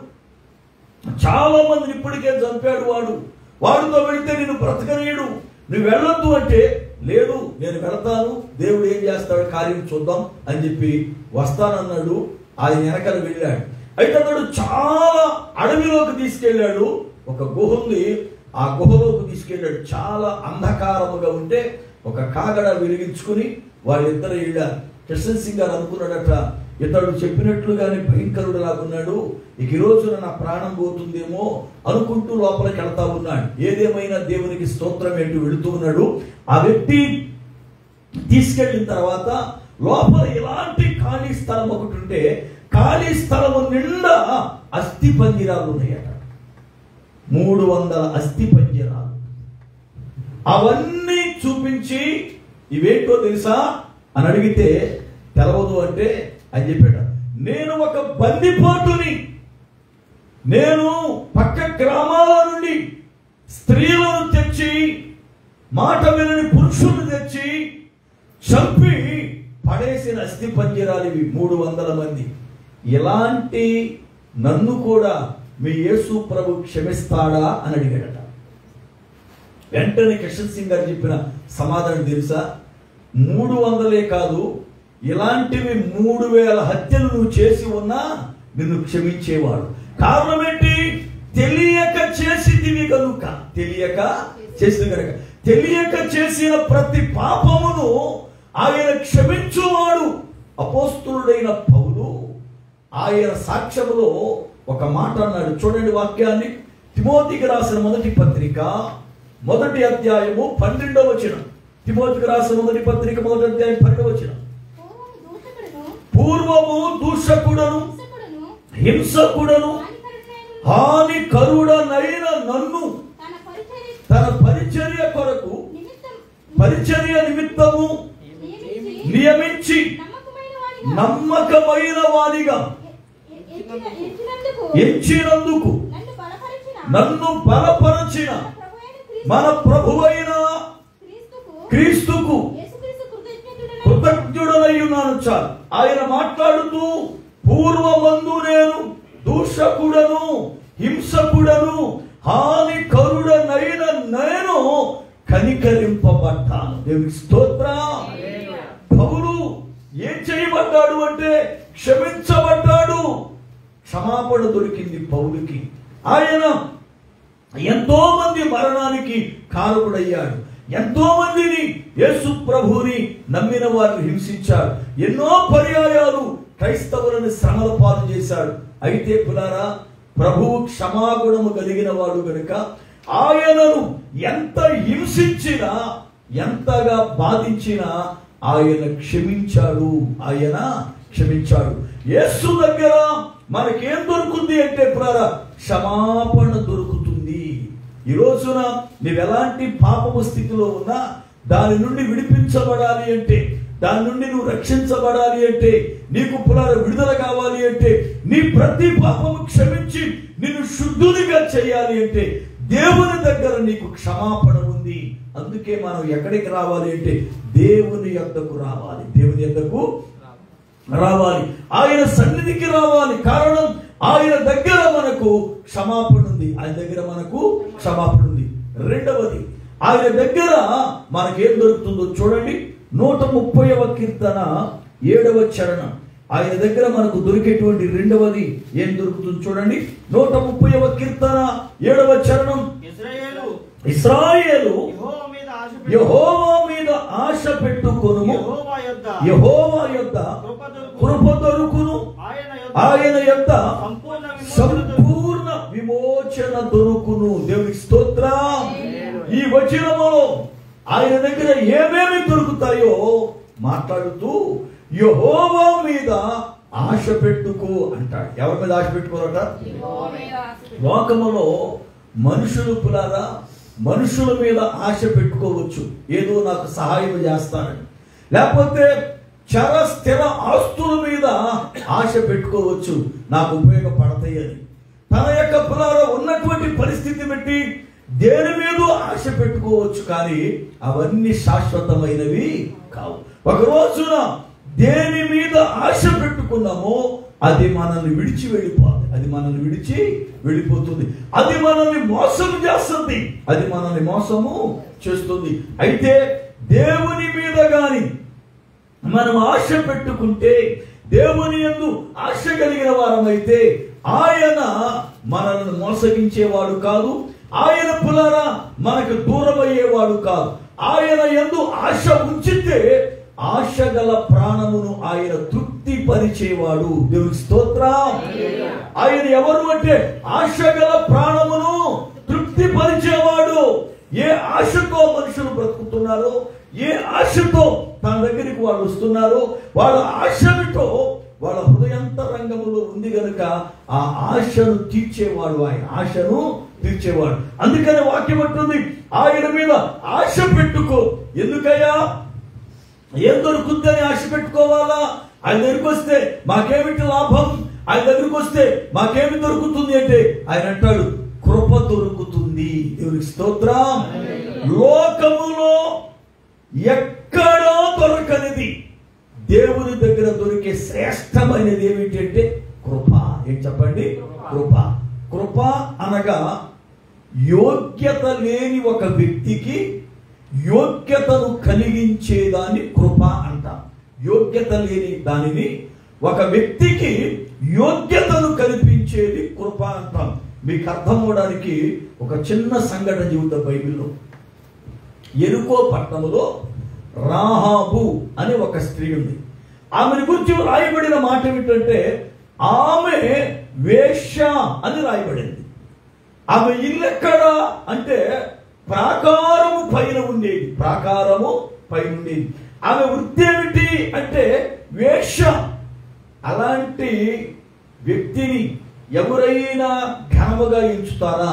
చాలా మందిని ఇప్పటికే చంపాడు వాడు వాడితో వెళితే నేను బ్రతకనీయుడు నువ్వు వెళ్ళొద్దు అంటే లేదు నేను వెళతాను దేవుడు ఏం చేస్తాడు కార్యం చూద్దాం అని చెప్పి వస్తానన్నాడు ఆయన వెనకాల వెళ్ళాడు అయితే అతడు చాలా అడవిలోకి తీసుకెళ్ళాడు ఒక గుహ ఉంది ఆ గుహలోకి తీసుకెళ్ళాడు చాలా అంధకారముగా ఉంటే ఒక కాగడ వెలిగించుకుని వాళ్ళిద్దరు వెళ్ళారు కృష్ణ సింగ్ గారు అనుకున్నాడట ఇతడు చెప్పినట్లుగానే భయంకరుడు లాగున్నాడు ఇక ఈ రోజున నా ప్రాణం పోతుందేమో అనుకుంటూ లోపలికి వెళ్తా ఉన్నాడు ఏదేమైనా దేవునికి స్తోత్రం ఏంటి వెళుతూ ఉన్నాడు ఆ వ్యక్తి తీసుకెళ్ళిన తర్వాత లోపల ఎలాంటి ఖాళీ స్థలం ఒకటి ఉంటే ఖాళీ స్థలము నిండా అస్థి పంజరాలు ఉన్నాయట మూడు వందల అస్థి పంజరాలు అవన్నీ చూపించి ఇవేంటో తెలుసా అని అడిగితే తెలవదు అంటే అని చెప్పాడు నేను ఒక బందిపోటుని నేను పక్క గ్రామాల నుండి స్త్రీలను తెచ్చి మాట వినని పురుషులను తెచ్చి చంపి పడేసిన అస్థి పంజరాలు ఇవి మూడు వందల మంది ఇలాంటి నన్ను కూడా మీ యేసు ప్రభు క్షమిస్తాడా అని అడిగాడట వెంటనే కిషన్ సింగ్ గారు చెప్పిన సమాధానం తెలుసా మూడు వందలే కాదు ఇలాంటివి మూడు వేల హత్యలు నువ్వు చేసి ఉన్నా నిన్ను క్షమించేవాడు కారణం ఏంటి తెలియక చేసిదివి కనుక తెలియక చేసిన కనుక తెలియక చేసిన ప్రతి పాపమును ఆయన క్షమించువాడు అపోస్తులుడైన పౌలు ఆయన సాక్ష్యములో ఒక మాట అన్నాడు చూడండి వాక్యాన్ని తిమోతికి రాసిన మొదటి పత్రిక మొదటి అధ్యాయము పన్నెండవ వచనం తిమోతికి రాసిన మొదటి పత్రిక మొదటి అధ్యాయం పన్నెండవ వచనం పూర్వము దూషకుడును పూర్వము దూషకుడను హింసకుడును హింసకుడను హానికరుడైన హానికరుడనైన నన్ను తన పరిచర్య తన పరిచర్య కొరకు నిమిత్తం పరిచర్య నిమిత్తము నియమించి నియమించి నమ్మకమైన వాడిగా నమ్మకమైన వానిగా ఎ- ఎ- ఎంచిన- ఎంచినందుకు ఎంచినందుకు నన్ను బలపరిచిన నన్ను బలపరచిన మన ప్రభువైన మన ప్రభువైన క్రీస్తుకు క్రీస్తుకు యేసుక్రీస్తు కృతజ్ఞతుడనై కృతజ్ఞుడనై ఉన్నాను చాలు ఆయన మాట్లాడుతూ పూర్వమందు నేను దూషకుడను హింసకుడను హానికరుడనైన నేను కనికరింపబడ్డాను దేవునికి స్తోత్రం పౌలు ఏం చేయబడ్డాడు అంటే క్షమించబడ్డాడు క్షమాపణ దొరికింది పౌలుకి ఆయన ఎంతో మంది మరణానికి కారకుడయ్యాడు ఎంతో మందిని యేసు ప్రభుని నమ్మిన వారిని హింసించాడు ఎన్నో పర్యాయాలు క్రైస్తవులను శ్రమల పాలు చేశాడు అయితే పులారా ప్రభువు క్షమాగుణము కలిగిన వాడు గనుక ఆయనను ఎంత హింసించినా ఎంతగా బాధించినా ఆయన క్షమించాడు ఆయన క్షమించాడు యేసు దగ్గర మనకేం దొరుకుతుంది అంటే పులారా క్షమాపణ దొరుకుతుంది ఈ రోజున నీవు ఎలాంటి పాపము స్థితిలో ఉన్నా దాని నుండి విడిపించబడాలి అంటే దాని నుండి నువ్వు రక్షించబడాలి అంటే నీకు పునర విడుదల కావాలి అంటే నీ ప్రతి పాపము క్షమించి నిన్ను శుద్ధునిగా చేయాలి అంటే దేవుని దగ్గర నీకు క్షమాపణ ఉంది అందుకే మనం ఎక్కడికి రావాలి అంటే దేవుని యొద్దకు రావాలి దేవుని యొద్దకు రావాలి ఆయన సన్నిధికి రావాలి కారణం ఆయన దగ్గర మనకు క్షమాపణ ఉంది ఆయన దగ్గర మనకు క్షమాపణ ఉంది రెండవది ఆయన దగ్గర మనకేం దొరుకుతుందో చూడండి నూట ముప్పైవ కీర్తన ఏడవ చరణం ఆయన దగ్గర మనకు దొరికేటువంటి రెండవది ఏం దొరుకుతుంది చూడండి నూట ముప్పైవ కీర్తన ఏడవ చరణం ఇస్రాయేలు ఇస్రాయేలు యెహోవా మీద ఆశ పెట్టు. యహోవా మీద ఆశ పెట్టుకొను యెహోవా యొద్ద యహోవా యొక్క కృప దొరుకును. కృప దొరుకును ఆయన యొద్ద ఆయన యొక్క సంపూర్ణ విమోచన దొరుకును. సంపూర్ణ విమోచన దొరుకును దేవునికి స్తోత్రం ఈ వచనములో ఆయన దగ్గర ఏమేమి దొరుకుతాయో మాట్లాడుతూ యహోవా మీద ఆశ పెట్టుకో అంటాడు ఎవరి మీద ఆశ పెట్టుకోరట లోకములో మనుషులు పులారా మనుషుల మీద ఆశ పెట్టుకోవచ్చు ఏదో నాకు సహాయం చేస్తానని లేకపోతే చర స్థిర ఆస్తుల మీద ఆశ పెట్టుకోవచ్చు నాకు ఉపయోగపడతాయని తన యొక్క పులారా ఉన్నటువంటి పరిస్థితి బట్టి దేని మీద ఆశ పెట్టుకోవచ్చు కానీ అవన్నీ శాశ్వతమైనవి కావు ఒక రోజున దేని మీద ఆశ పెట్టుకున్నామో అది మనల్ని విడిచి వెళ్ళిపోతుంది అది మనల్ని విడిచి వెళ్ళిపోతుంది అది మనల్ని మోసం చేస్తుంది అది మనల్ని మోసము చేస్తుంది అయితే దేవుని మీద గాని మనం ఆశ పెట్టుకుంటే దేవుని యందు ఆశ కలిగిన వారమైతే ఆయన మనల్ని మోసగించేవాడు కాదు ఆయన పులారా మనకు దూరం అయ్యేవాడు కాదు ఆయన ఎందు ఆశ ఉంచితే ఆశ గల ప్రాణమును ఆయన తృప్తి పరిచేవాడు దేవుని స్తోత్రం ఆయన ఎవరు అంటే ఆశ గల ప్రాణమును తృప్తి పరిచేవాడు ఏ ఆశతో మనుషులు బ్రతుకుతున్నారో ఏ ఆశతో తన దగ్గరికి వాళ్ళు వస్తున్నారో వాళ్ళ ఆశలతో వాళ్ళ హృదయంతరంగములో ఉంది గనుక ఆ ఆశను తీర్చేవాడు ఆయన ఆశను తీర్చేవాడు అందుకని వాక్యం అంటుంది ఆయన మీద ఆశ పెట్టుకో ఎందుకయ్యా ఏం దొరుకుతుందని ఆశ పెట్టుకోవాలా ఆయన దగ్గరికి వస్తే మాకేమిటి లాభం ఆయన దగ్గరికి వస్తే మాకేమి దొరుకుతుంది అంటే ఆయన అంటాడు కృప దొరుకుతుంది దేవునికి స్తోత్రం లోకములో ఎక్కడో దొరకనిది దేవుని దగ్గర దొరికే శ్రేష్టమైనది ఏమిటి అంటే కృప ఏం చెప్పండి కృప కృప అనగా యోగ్యత లేని ఒక వ్యక్తికి యోగ్యతను కలిగించేదాన్ని కృప అంటాం యోగ్యత లేని దానిని ఒక వ్యక్తికి యోగ్యతను కల్పించేది కృప అంటాం మీకు అర్థం అవడానికి ఒక చిన్న సంఘటన జీవితం బైబిల్లో ఎరుకో పట్టణంలో రాహాబు అనే ఒక స్త్రీ ఉంది ఆమెను గురించి రాయబడిన మాట ఏమిటంటే ఆమె వేశ్య అని రాయబడింది ఆమె ఇల్లు ఎక్కడ అంటే ప్రాకారము పైన ఉండేది ప్రాకారము పైన ఉండేది ఆమె వృత్తి ఏమిటి అంటే వేశ్య అలాంటి వ్యక్తిని ఎవరైనా ఘనముగా ఎంచుతారా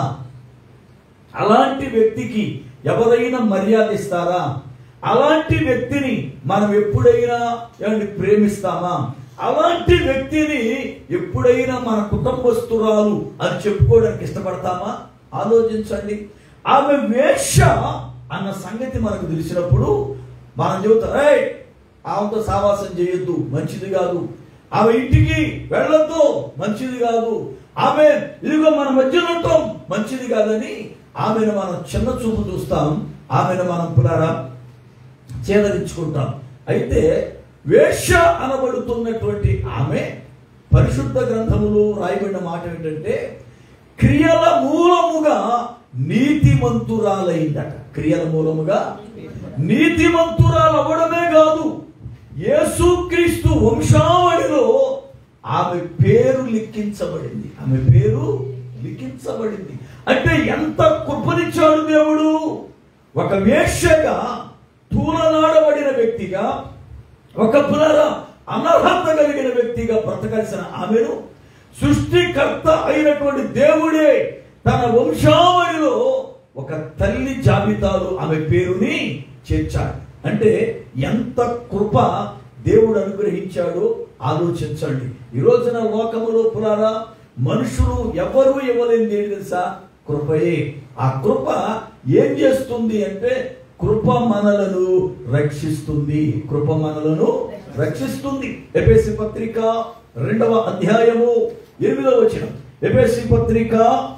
అలాంటి వ్యక్తికి ఎవరైనా మర్యాద ఇస్తారా అలాంటి వ్యక్తిని మనం ఎప్పుడైనా ఏమండి ప్రేమిస్తామా అలాంటి వ్యక్తిని ఎప్పుడైనా మన కుటుంబస్తురాలు అని చెప్పుకోవడానికి ఇష్టపడతామా ఆలోచించండి ఆమె వేష అన్న సంగతి మనకు తెలిసినప్పుడు మనం చెబుతాం "ఏయ్, ఆమెతో సావాసం చేయొద్దు మంచిది కాదు ఆమె ఇంటికి వెళ్ళొద్దు మంచిది కాదు ఆమె ఇదిగో మన మధ్యలో ఉంటాం మంచిది కాదని ఆమెను మనం చిన్న చూపు చూస్తాం ఆమెను మనం పునరా చేదరించుకుంటాం అయితే వేష అనబడుతున్నటువంటి ఆమె పరిశుద్ధ గ్రంథములు రాయబడిన మాట ఏంటంటే క్రియల మూలముగా నీతిమంతురాలైందట క్రియల మూలముగా నీతిమంతురాలు అవ్వడమే కాదు యేసుక్రీస్తు వంశావళిలో ఆమె పేరు లిఖించబడింది ఆమె పేరు లిఖించబడింది అంటే ఎంత కృపనిచ్చాడు దేవుడు ఒక వేశ్యగా తూలనాడబడిన వ్యక్తిగా ఒక పునర అనర్హత కలిగిన వ్యక్తిగా బ్రతకాల్సిన ఆమెను సృష్టికర్త అయినటువంటి దేవుడే తన వంశావళిలో ఒక తల్లి జాబితాలో ఆమె పేరుని చేర్చాడు అంటే ఎంత కృప దేవుడు అనుగ్రహించాడో ఆలోచించండి ఈ రోజున లోకములో పురారా మనుషులు ఎవరు ఇవ్వలేనిది ఏంటి తెలుసా కృపయే ఆ కృప ఏం చేస్తుంది అంటే కృప మనలను రక్షిస్తుంది కృప మనలను రక్షిస్తుంది ఎపేసి పత్రిక రెండవ అధ్యాయము ఎనిమిదవ వచనం ఎపేసి పత్రిక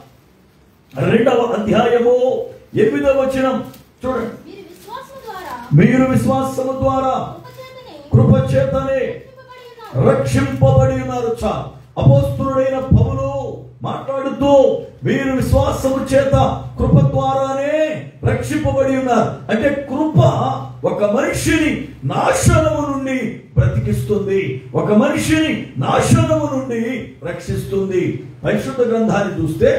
రెండవ అధ్యాయము ఎనిమిదవ వచనం చూడండి మీరు విశ్వాసము ద్వారా మీరు విశ్వాసము ద్వారా ఉపచేతనే కృప చేతనే రక్షింపబడి ఉన్నారు. రక్షింపబడి ఉన్నారు చా అపోస్తుడైన పౌలు మాట్లాడుతూ మీరు విశ్వాసము చేత కృప ద్వారానే రక్షింపబడి ఉన్నారు అంటే కృప ఒక మనిషిని నాశనము నుండి బ్రతికిస్తుంది ఒక మనిషిని నాశనము నుండి రక్షిస్తుంది పరిశుద్ధ గ్రంథాన్ని చూస్తే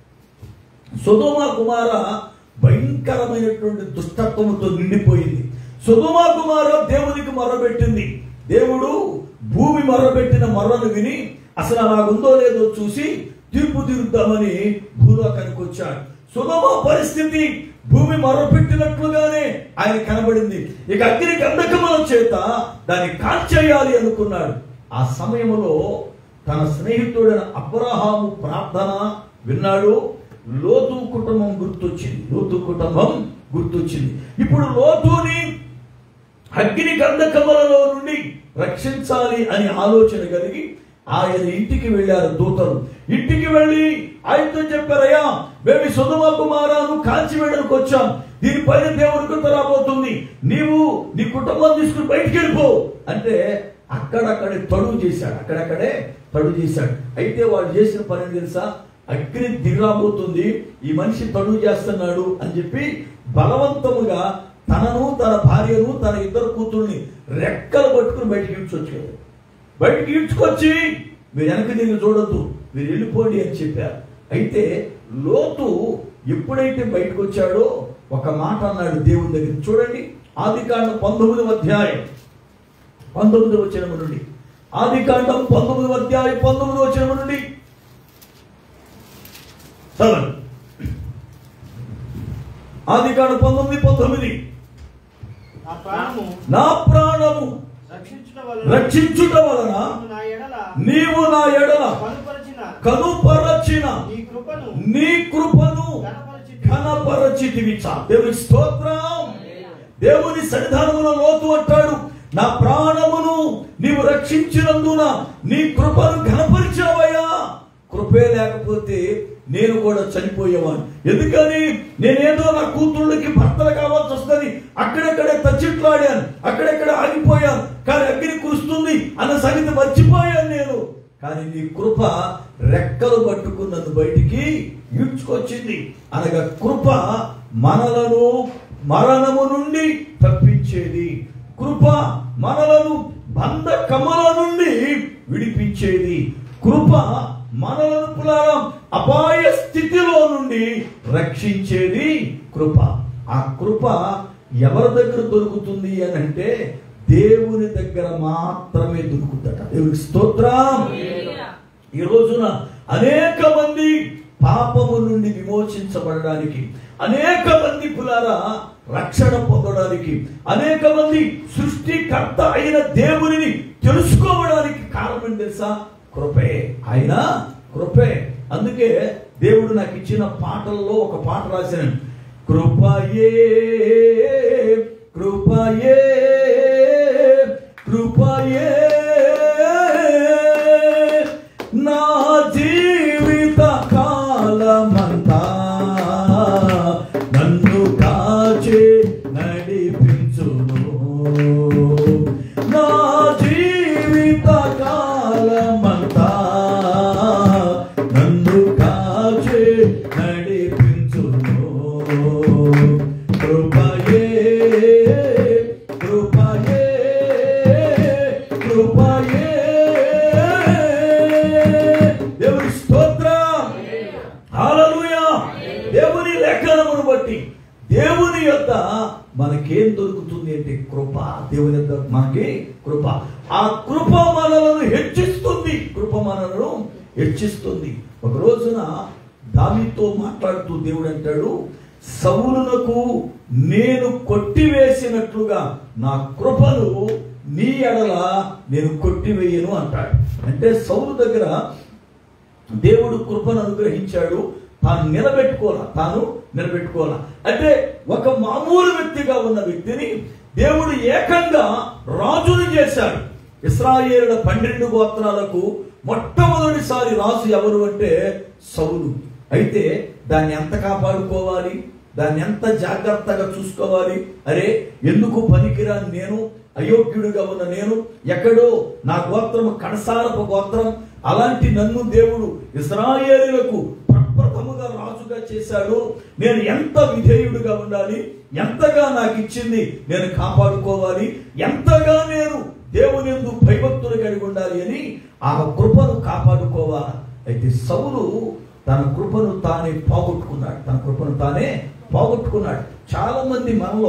సుధుమ కుమార భయంకరమైనటువంటి దుష్టత్వముతో నిండిపోయింది సుధుమ కుమార దేవునికి మొరబెట్టింది దేవుడు భూమి మొరబెట్టిన మొర్రను విని అసలు అలాగుందో లేదో చూసి తీర్పు తీరుద్దామని భూలోకానికి వచ్చాడు సుధమ పరిస్థితి భూమి మొరపెట్టినట్లుగానే ఆయన కనబడింది ఇక అగ్ని గంధకముల చేత దాన్ని కాల్చేయాలి అనుకున్నాడు ఆ సమయంలో తన స్నేహితుడైన అబ్రహాము ప్రార్థన విన్నాడు లోతు కుటుంబం గుర్తొచ్చింది లోతు కుటుంబం గుర్తొచ్చింది ఇప్పుడు లోతుని అగ్ని గంధకములలో నుండి రక్షించాలి అని ఆలోచన కలిగి ఆయన ఇంటికి వెళ్ళారు దూతలు ఇంటికి వెళ్ళి ఆయనతో చెప్పారయ్యా మేము సుధమ కుమారాను కాల్చి వేయడానికి వచ్చాం దీనిపైన దేవుడి కృత రాబోతుంది నీవు నీ కుటుంబం తీసుకుని బయటికి వెళ్ళిపో అంటే అక్కడక్కడే తడువు చేశాడు అక్కడక్కడే తడువు చేశాడు అయితే వాడు చేసిన పని ఏంటి తెలుసా అగ్ని దిగరాబోతుంది ఈ మనిషి తడువు చేస్తున్నాడు అని చెప్పి బలవంతముగా తనను తన భార్యను తన ఇద్దరు కూతుర్ని రెక్కలు పట్టుకుని బయటికి ఈడ్చొచ్చాడు బయటికి ఈడ్చుకొచ్చి మీరు వెనక్కి తిరిగి చూడొద్దు మీరు వెళ్ళిపోండి అని చెప్పారు అయితే లోతు ఎప్పుడైతే బయటకు వచ్చాడో ఒక మాట అన్నాడు దేవుని దగ్గర చూడండి ఆది కాండం పంతొమ్మిదవ అధ్యాయం పంతొమ్మిది వచ్చిన నుండి ఆది కాండం పంతొమ్మిదవ అధ్యాయం పంతొమ్మిది వచ్చిన నుండి చదవండి ఆది కాండం పంతొమ్మిది పంతొమ్మిది నా ప్రాణము నా ప్రాణము రక్షించుట వలన రక్షించుట వలన నీవు నా ఎడల నీవు నా ఎడల కనుపరచిన కనుపరచిన నీ కృపను నీ కృపను కనపరచి ఘనపరచితివి చా దేవుని స్తోత్రం దేవుని సన్నిధానములో లోతు అంటాడు నా ప్రాణమును నీవు రక్షించినందున నీ కృపను ఘనపరిచావయ్యా కృపే లేకపోతే నేను కూడా చనిపోయేవాడు ఎందుకని నేనేదో నా కూతుళ్ళకి భర్తలు కావాల్సి వస్తుంది అక్కడక్కడే తచ్చిట్లాడాను అక్కడక్కడ ఆగిపోయాను కానీ అగ్ని కురుస్తుంది అన్న సంగతి మర్చిపోయాను నేను కానీ నీ కృప రెక్కలు పట్టుకుని నన్ను బయటికి ఈడ్చుకొచ్చింది అనగా కృప మనలను మరణము నుండి తప్పించేది కృప మనలను బంధకముల నుండి విడిపించేది కృప మనలను పులారం అపాయ స్థితిలో నుండి రక్షించేది కృప ఆ కృప ఎవరి దగ్గర దొరుకుతుంది అని అంటే దేవుని దగ్గర మాత్రమే దొరుకుతుందట దేవునికి స్తోత్రం ఈ రోజున అనేక మంది పాపము నుండి విమోచించబడడానికి అనేక మంది పులారా రక్షణ పొందడానికి అనేక మంది సృష్టికర్త అయిన దేవునిని తెలుసుకోవడానికి కారణం తెలుసా కృపే ఆయన కృపే అందుకే దేవుడు నాకు ఇచ్చిన పాటల్లో ఒక పాట రాశాను కృపయే కృపయే కృపయే నా జీవిత కాలమంతా నన్ను కాచే నడిపించును నా జీవిత కాలమంతా నన్ను కాచే నడిపించును కృపయే కృపయే కృపయే దేవుని స్తోత్రం హల్లెలూయా దేవుని లేఖనమును బట్టి దేవుని యొక్క మనకేం దొరుకుతుంది అంటే కృప దేవుని యొక్క మనకి కృప ఆ కృప మనలను హెచ్చిస్తుంది కృప మనలను హెచ్చిస్తుంది ఒక రోజున దానితో మాట్లాడుతూ దేవుడు అంటాడు సౌలునకు నేను కొట్టివేసినట్లుగా నా కృపను నీ ఎడల నేను కొట్టివేయను అంటాడు అంటే సౌలు దగ్గర దేవుడు కృపను అనుగ్రహించాడు తాను నిలబెట్టుకోవాల తాను నిలబెట్టుకోవాల అంటే ఒక మామూలు వ్యక్తిగా ఉన్న వ్యక్తిని దేవుడు ఏకంగా రాజుని చేశాడు ఇస్రాయేలుల పన్నెండు గోత్రాలకు మొట్టమొదటిసారి రాజు ఎవరు అంటే సౌలు అయితే దాన్ని ఎంత కాపాడుకోవాలి దాన్ని ఎంత జాగ్రత్తగా చూసుకోవాలి అరే ఎందుకు పనికిరాని నేను అయోగ్యుడిగా ఉన్న నేను ఎక్కడో నా గోత్రము కడసారపు గోత్రం అలాంటి నన్ను దేవుడు ఇస్రాయేలులకు ప్రప్రథముగా రాజుగా చేశాడు నేను ఎంత విధేయుడిగా ఉండాలి ఎంతగా నాకు ఇచ్చింది నేను కాపాడుకోవాలి ఎంతగా నేను దేవుని ఎందు భయభక్తులు కలిగి ఉండాలి అని ఆ కృపను కాపాడుకోవాలి అయితే సౌలు తన కృపను తానే పోగొట్టుకున్నాడు తన కృపను తానే పోగొట్టుకున్నాడు చాలా మంది మనలో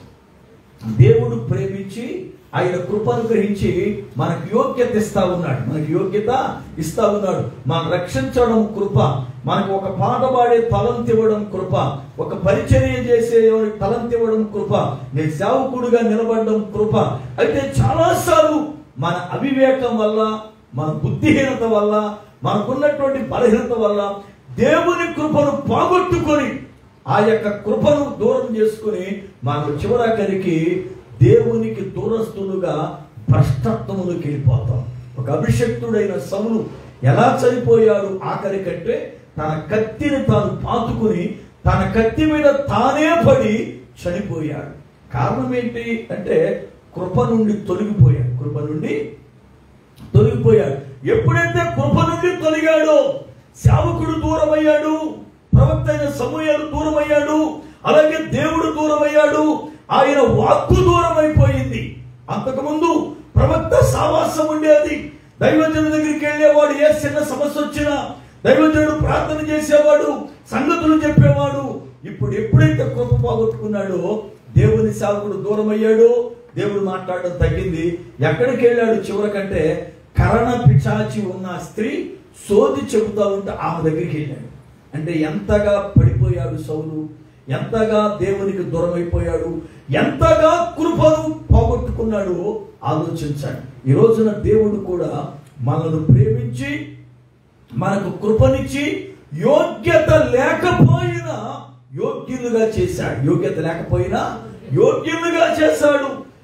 దేవుడు ప్రేమించి ఆయన కృపను గ్రహించి మనకు యోగ్యత ఇస్తా ఉన్నాడు మనకు యోగ్యత ఇస్తా ఉన్నాడు మనం రక్షించడం కృప మనకు ఒక పాట పాడే తలంతి ఇవ్వడం కృప ఒక పరిచర్య చేసే తలంతి ఇవ్వడం కృప నేను సేవకుడుగా నిలబడడం కృప అయితే చాలాసార్లు మన అవివేకం వల్ల మన బుద్ధిహీనత వల్ల మనకున్నటువంటి బలహీనత వల్ల దేవుని కృపను పోగొట్టుకొని ఆ యొక్క కృపను దూరం చేసుకుని మనం చివరాఖరికి దేవునికి దూరస్తులుగా భ్రష్టత్వములకు వెళ్ళిపోతాం ఒక అభిషక్తుడైన సములు ఎలా చనిపోయాడు ఆఖరి కంటే తన కత్తిని తాను పాతుకుని తన కత్తి మీద తానే పడి చనిపోయాడు కారణం ఏంటి అంటే కృప నుండి తొలగిపోయాడు కృప నుండి తొలగిపోయాడు ఎప్పుడైతే కృప నుండి తొలగాడో సేవకుడు దూరమయ్యాడు ప్రవక్త అయిన సమూహాలు దూరమయ్యాడు అలాగే దేవుడు దూరమయ్యాడు ఆయన వాక్కు దూరం అయిపోయింది అంతకుముందు ప్రవక్త సావాసం ఉండేది దైవజనుడి దగ్గరికి వెళ్ళేవాడు ఏ చిన్న సమస్య వచ్చినా దైవజనుడు ప్రార్థన చేసేవాడు సంగతులు చెప్పేవాడు ఇప్పుడు ఎప్పుడైతే కృప పోగొట్టుకున్నాడో దేవుని సేవకుడు దూరం అయ్యాడు దేవుడు మాట్లాడడం తగ్గింది ఎక్కడికి వెళ్ళాడు చివరికంటే కరణ పిచాచి ఉన్న స్త్రీ సోది చెబుతా ఉంటే ఆమె దగ్గరికి వెళ్ళాడు అంటే ఎంతగా పడిపోయాడు సౌలు ఎంతగా దేవునికి దూరం అయిపోయాడు ఎంతగా కృపను పోగొట్టుకున్నాడు ఆలోచించాడు ఈ రోజున దేవుడు కూడా మనల్ని ప్రేమించి మనకు కృపనిచ్చి యోగ్యత లేకపోయినా యోగ్యులుగా చేశాడు యోగ్యత లేకపోయినా యోగ్యులుగా చేశాడు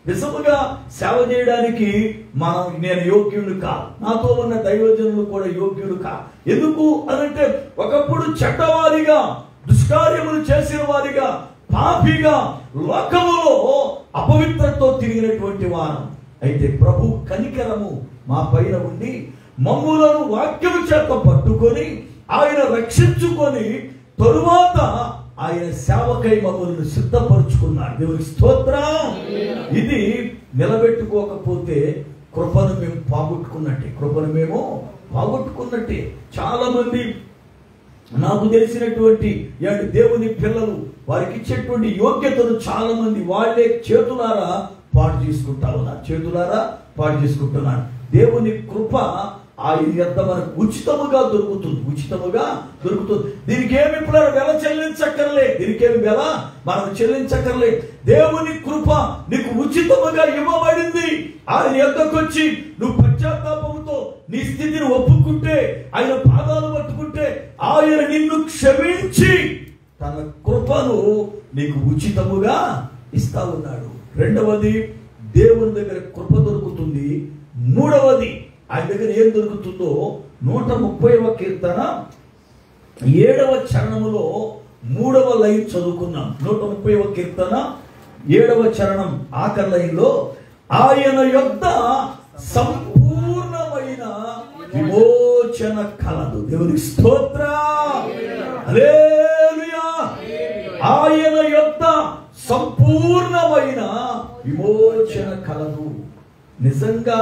నిజముగా సేవ చేయడానికి మనం నేను యోగ్యుడు కా నాతో ఉన్న దైవజనులు కూడా యోగ్యుడు కా ఎందుకు అనంటే ఒకప్పుడు చెడ్డవారిగా దుష్కార్యములు చేసిన వారిగా పాపిగా లోకములో అపవిత్రతో తిరిగినటువంటి వారం అయితే ప్రభు కనికరము మా పైన ఉండి మమ్ములను వాక్యము చేత పట్టుకొని ఆయన రక్షించుకొని తరువాత ఆయన సేవకై మమ్మల్ని సిద్ధపరుచుకున్నాడు దేవుని స్తోత్రం ఇది నిలబెట్టుకోకపోతే కృపను మేము పోగొట్టుకున్నట్టే కృపను మేము పోగొట్టుకున్నట్టే చాలా మంది నాకు తెలిసినటువంటి ఇలాంటి దేవుని పిల్లలు వారికి ఇచ్చేటువంటి యోగ్యతను చాలా మంది వాళ్ళే చేతులారా పాడు చేసుకుంటా ఉన్నారు చేతులారా పాడు చేసుకుంటున్నారు దేవుని కృప ఆయన యొక్క మనకు ఉచితముగా దొరుకుతుంది ఉచితముగా దొరుకుతుంది దీనికి ఏమి ఇప్పుడు వెల చెల్లించక్కర్లే దీనికి ఏమి వెల మనం చెల్లించక్కర్లే దేవుని కృప నీకు ఉచితముగా ఇవ్వబడింది ఆయన యొక్కకు వచ్చి నువ్వు పశ్చాత్తాపంతో నీ స్థితిని ఒప్పుకుంటే ఆయన పాదాలు పట్టుకుంటే ఆయన నిన్ను క్షమించి తన కృపను నీకు ఉచితముగా ఇస్తా ఉన్నాడు రెండవది దేవుని దగ్గర కృప దొరుకుతుంది మూడవది ఆయన దగ్గర ఏం దొరుకుతుందో నూట ముప్పైవ కీర్తన ఏడవ చరణములో మూడవ లైన్ చదువుకున్నాం నూట ముప్పైవ కీర్తన ఏడవ చరణం ఆఖరి లైన్లో ఆయన యొద్ద సంపూర్ణమైన విమోచన కలదు దేవునికి స్తోత్ర హల్లెలూయా ఆయన యొక్క సంపూర్ణమైన విమోచన కలదు నిజంగా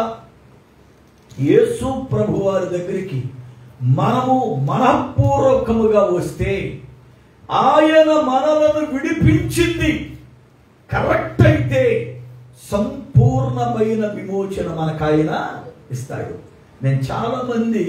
యేసు ప్రభు వారి దగ్గరికి మనము మనఃపూర్వకముగా వస్తే ఆయన మనలను విడిపించింది కరెక్ట్ అయితే సంపూర్ణమైన విమోచన మనకు ఆయన ఇస్తాడు నేను చాలా మంది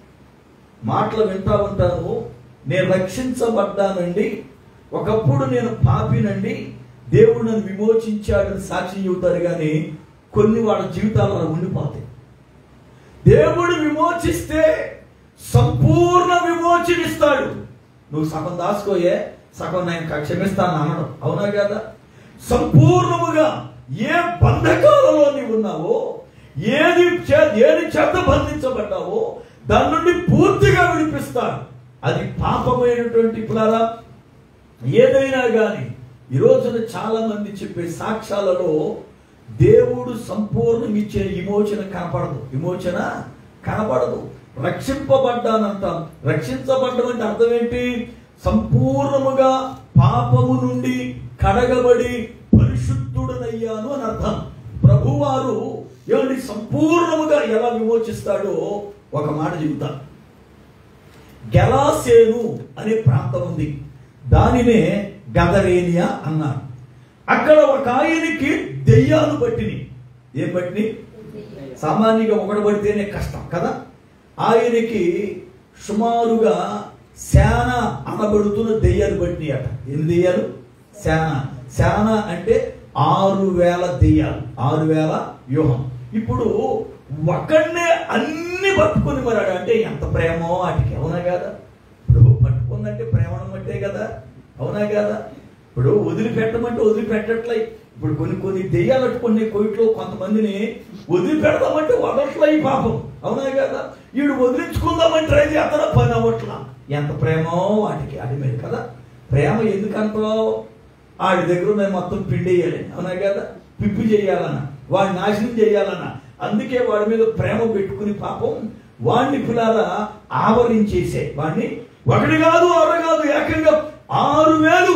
మాటలు వింటా ఉంటాను నేను రక్షించబడ్డానండి ఒకప్పుడు నేను పాపినండి దేవుడు నన్ను విమోచించాడని సాక్షి చెబుతారు కానీ కొన్ని వాళ్ళ జీవితాలు అలా ఉండిపోతాయి దేవుడు విమోచిస్తే సంపూర్ణ విమోచనిస్తాడు నువ్వు సగం దాసుకోయే సగం నేను క్షమిస్తాను అనడం అవునా కదా సంపూర్ణముగా ఏ బంధకాలలో నీవు ఉన్నావో ఏది చే- ఏది చేత బంధించబడ్డావో దాని నుండి పూర్తిగా విడిపిస్తాడు అది పాపమైనటువంటి పిల్లల ఏదైనా కానీ ఈ రోజున చాలా మంది చెప్పే సాక్ష్యాలలో దేవుడు సంపూర్ణంగా ఇచ్చే విమోచన కనపడదు విమోచన కనపడదు రక్షింపబడ్డానంటాం రక్షించబడ్డం అంటే అర్థం ఏంటి సంపూర్ణముగా పాపము నుండి కడగబడి పరిశుద్ధుడనయ్యాను అని అర్థం ప్రభువారు ఏమండి సంపూర్ణముగా ఎలా విమోచిస్తాడో ఒక మాట చెబుతా గెలాసేను అనే ప్రాంతం ఉంది దానినే గదరేనియా అన్నారు అక్కడ ఒక ఆయనకి దెయ్యాలు పట్టిని ఏం పట్టిని సామాన్యంగా ఒకటి పడితేనే కష్టం కదా ఆయనకి సుమారుగా శాన అనబడుతున్న దెయ్యాలు పట్టినాయి అట ఎన్ని దెయ్యాలు శాన శాన అంటే ఆరు వేల దెయ్యాలు ఆరు వేల వ్యూహం ఇప్పుడు ఒకడినే అన్ని పట్టుకొని మరాడు అంటే ఎంత ప్రేమో వాటికి అవునా కదా ఇప్పుడు పట్టుకుందంటే ప్రేమను బట్టే కదా అవునా కదా ఇప్పుడు వదిలిపెట్టమంటే వదిలిపెట్టట్లే ఇప్పుడు కొన్ని కొన్ని దెయ్యాలు కొన్ని కోయిట్లో కొంతమందిని వదిలిపెడదామంటే వదలట్లే ఈ పాపం అవునా కదా వీడు వదిలించుకుందామని ట్రై చేస్తారా పని అవ్వట్లా ఎంత ప్రేమో వాటికి అది మీద కదా ప్రేమ ఎందుకు అంటావు ఆడి దగ్గర ఉన్నది మొత్తం పిండేయాలి అవునా కదా పిప్పి చేయాలన్న వాడిని నాశనం చేయాలన్న అందుకే వాడి మీద ప్రేమ పెట్టుకుని పాపం వాడిని పిల్లారా ఆవరించేసే వాడిని ఒకటి కాదు అర కాదు ఏకంగా ఆరు వేలు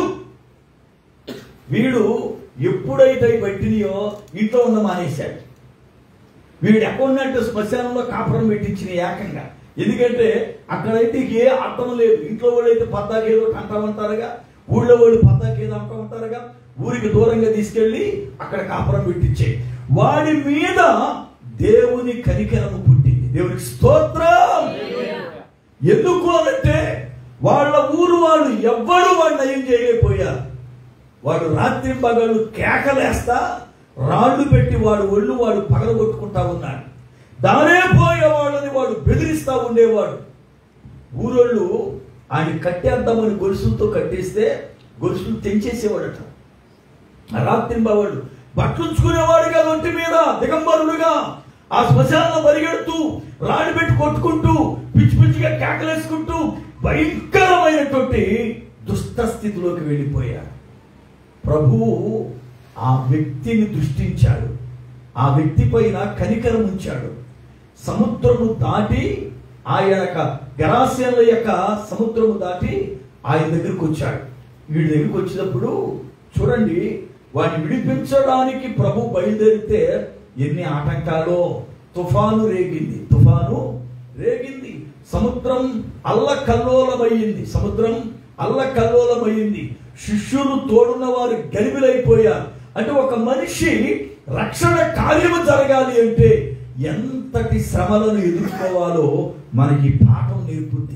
వీడు ఎప్పుడైతే అవి పట్టినాయో ఇంట్లో ఉన్న మానేశాడు వీడు ఎక్కడున్నట్టు శ్మశానంలో కాపురం పెట్టించిన ఏకంగా ఎందుకంటే అక్కడైతే ఏ అర్థం లేదు ఇంట్లో వాళ్ళు అయితే పద్దాకేదో అంటా ఉంటారుగా ఊళ్ళో వాళ్ళు పద్దాకేదో అంటూ ఉంటారుగా ఊరికి దూరంగా తీసుకెళ్ళి అక్కడ కాపురం పెట్టించే వాడి మీద దేవుని కనికరము పుట్టింది దేవునికి స్తోత్రం ఎందుకు అనంటే వాళ్ళ ఊరు వాళ్ళు ఎవ్వరు వాడు నయం చేయలేకపోయారు వాడు రాత్రి పగలు కేకలేస్తా రాళ్ళు పెట్టి వాడు ఒళ్ళు వాడు పగలగొట్టుకుంటా ఉన్నాడు దానే పోయే వాళ్ళని వాడు బెదిరిస్తా ఉండేవాడు ఊరోళ్ళు ఆయన కట్టేద్దామని గొలుసులతో కట్టేస్తే గొలుసులు తెంచేసేవాడట రాత్రి వాళ్ళు బట్లుంచుకునేవాడుగా ఒంటి మీద దిగంబరుడుగా ఆ శ్మశానంలో పరిగెడుతూ రాడి పెట్టి కొట్టుకుంటూ పిచ్చి పిచ్చిగా కేకలేసుకుంటూ భయంకరమైనటువంటి దుష్ట స్థితిలోకి వెళ్ళిపోయాడు ప్రభువు ఆ వ్యక్తిని దృష్టించాడు ఆ వ్యక్తి పైన కనికరం ఉంచాడు సముద్రము దాటి ఆయన యొక్క గరాస్యాల యొక్క సముద్రము దాటి ఆయన దగ్గరికి వచ్చాడు వీడి దగ్గరికి వచ్చినప్పుడు చూడండి వాడిని విడిపించడానికి ప్రభు బయలుదేరితే ఎన్ని ఆటంకాలో తుఫాను రేగింది తుఫాను రేగింది సముద్రం అల్లకల్లోలమయ్యింది సముద్రం అల్లకల్లోలమయ్యింది శిష్యులు తోడున్న వారు గలిబిలైపోయారు అంటే ఒక మనిషి రక్షణ కార్యము జరగాలి అంటే ఎంతటి శ్రమలను ఎదుర్కోవాలో మనకి ఈ పాఠం నేర్పుద్ది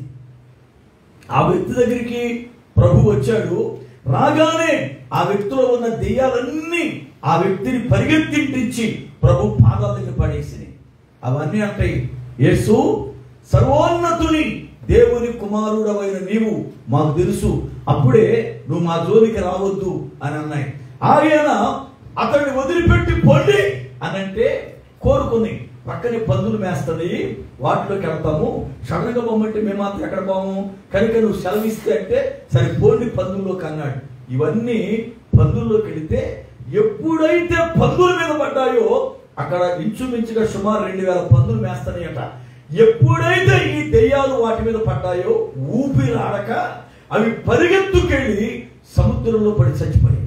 ఆ వ్యక్తి దగ్గరికి ప్రభు వచ్చాడు రాగానే ఆ వ్యక్తిలో ఉన్న దెయ్యాలన్నీ ఆ వ్యక్తిని పరిగెత్తింటించి ప్రభు పాదాల దగ్గర పడేసినాయి అవన్నీ అంటాయి యేసు సర్వోన్నతుని దేవుని కుమారుడవైన నీవు మాకు తెలుసు అప్పుడే నువ్వు మా జోలికి రావద్దు అని అన్నాయి ఆయన అతన్ని వదిలిపెట్టి పొండి అని అంటే కోరుకుని పక్కనే పందులు మేస్తుంది వాటిలోకి వెళ్తాము సడన్ గా పొమ్మంటే మేము మాత్రం ఎక్కడ పోము కనుక నువ్వు సెలవిస్తే అంటే సరే పోండి పందుల్లోకి అన్నాడు ఇవన్నీ పందుల్లోకి వెళితే ఎప్పుడైతే పందుల మీద పడ్డాయో అక్కడ ఇంచుమించుగా సుమారు రెండు వేల పందులు మేస్తాయట ఎప్పుడైతే ఈ దెయ్యాలు వాటి మీద పడ్డాయో ఊపిరాడక అవి పరిగెత్తుకెళ్ళి సముద్రంలో పడి చచ్చిపోయాయి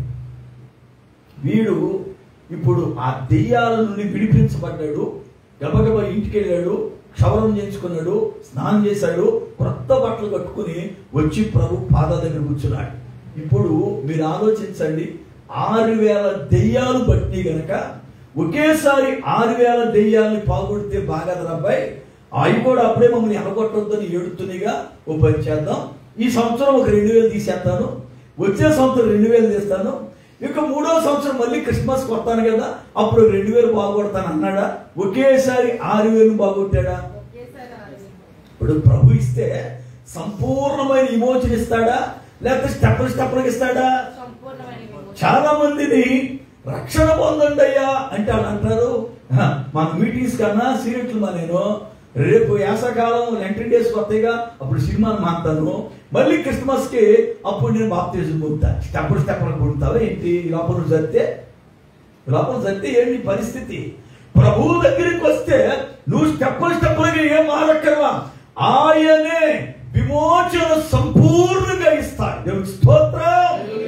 వీడు ఇప్పుడు ఆ దెయ్యాల నుండి విడిపించబడ్డాడు గబగబ ఇంటికి వెళ్ళాడు క్షవరం చేయించుకున్నాడు స్నానం చేశాడు క్రొత్త బట్టలు కట్టుకుని వచ్చి ప్రభు పాద దగ్గర కూర్చున్నాడు ఇప్పుడు మీరు ఆలోచించండి ఆరు వేల దెయ్యాలు బట్టి గనక ఒకేసారి ఆరు వేల దెయ్యాలని పాల్గొడితే బాగదరా అబ్బాయి అవి కూడా అప్పుడే మమ్మల్ని ఎలగొట్టొద్దని ఏడుతున్నాయిగా ఓ పని చేద్దాం ఈ సంవత్సరం ఒక రెండు వేలు తీసేస్తాను వచ్చే సంవత్సరం రెండు వేలు తీస్తాను ఇక మూడో సంవత్సరం మళ్ళీ క్రిస్మస్ కొడతాను కదా అప్పుడు రెండు వేలు బాగొడతాను అన్నాడా ఒకేసారి ఆరు వేలు బాగొట్టాడా ఇప్పుడు ప్రభు ఇస్తే సంపూర్ణమైన విమోచన ఇస్తాడా లేకపోతే స్టెప్పులు స్టెప్పులకు ఇస్తాడా సంపూర్ణమైన విమోచన. చాలా మందిని రక్షణ పొందండి అయ్యా అంటే వాళ్ళు అంటారు "హ, మన మీటింగ్స్ కన్నా సీరియట్లు మా నేను రేపు వేసవకాలం లెంటన్ డేస్ వస్తాయిగా అప్పుడు సినిమాలు మారుతాను మళ్ళీ క్రిస్మస్ కి అప్పుడు నేను బాప్తీసం పొందుతా స్టెప్పులు స్టెప్పులకు పొందుతావా ఏంటి ఈ లోపల నువ్వు జరితే ఈ లోపల జరితే ఏంటి నీ పరిస్థితి ప్రభువు దగ్గరికి వస్తే నువ్వు స్టెప్పులు స్టెప్పులకి ఏం మారక్కర్వా ఆయనే విమోచన సంపూర్ణంగా ఇస్తాడు దేవునికి స్తోత్రం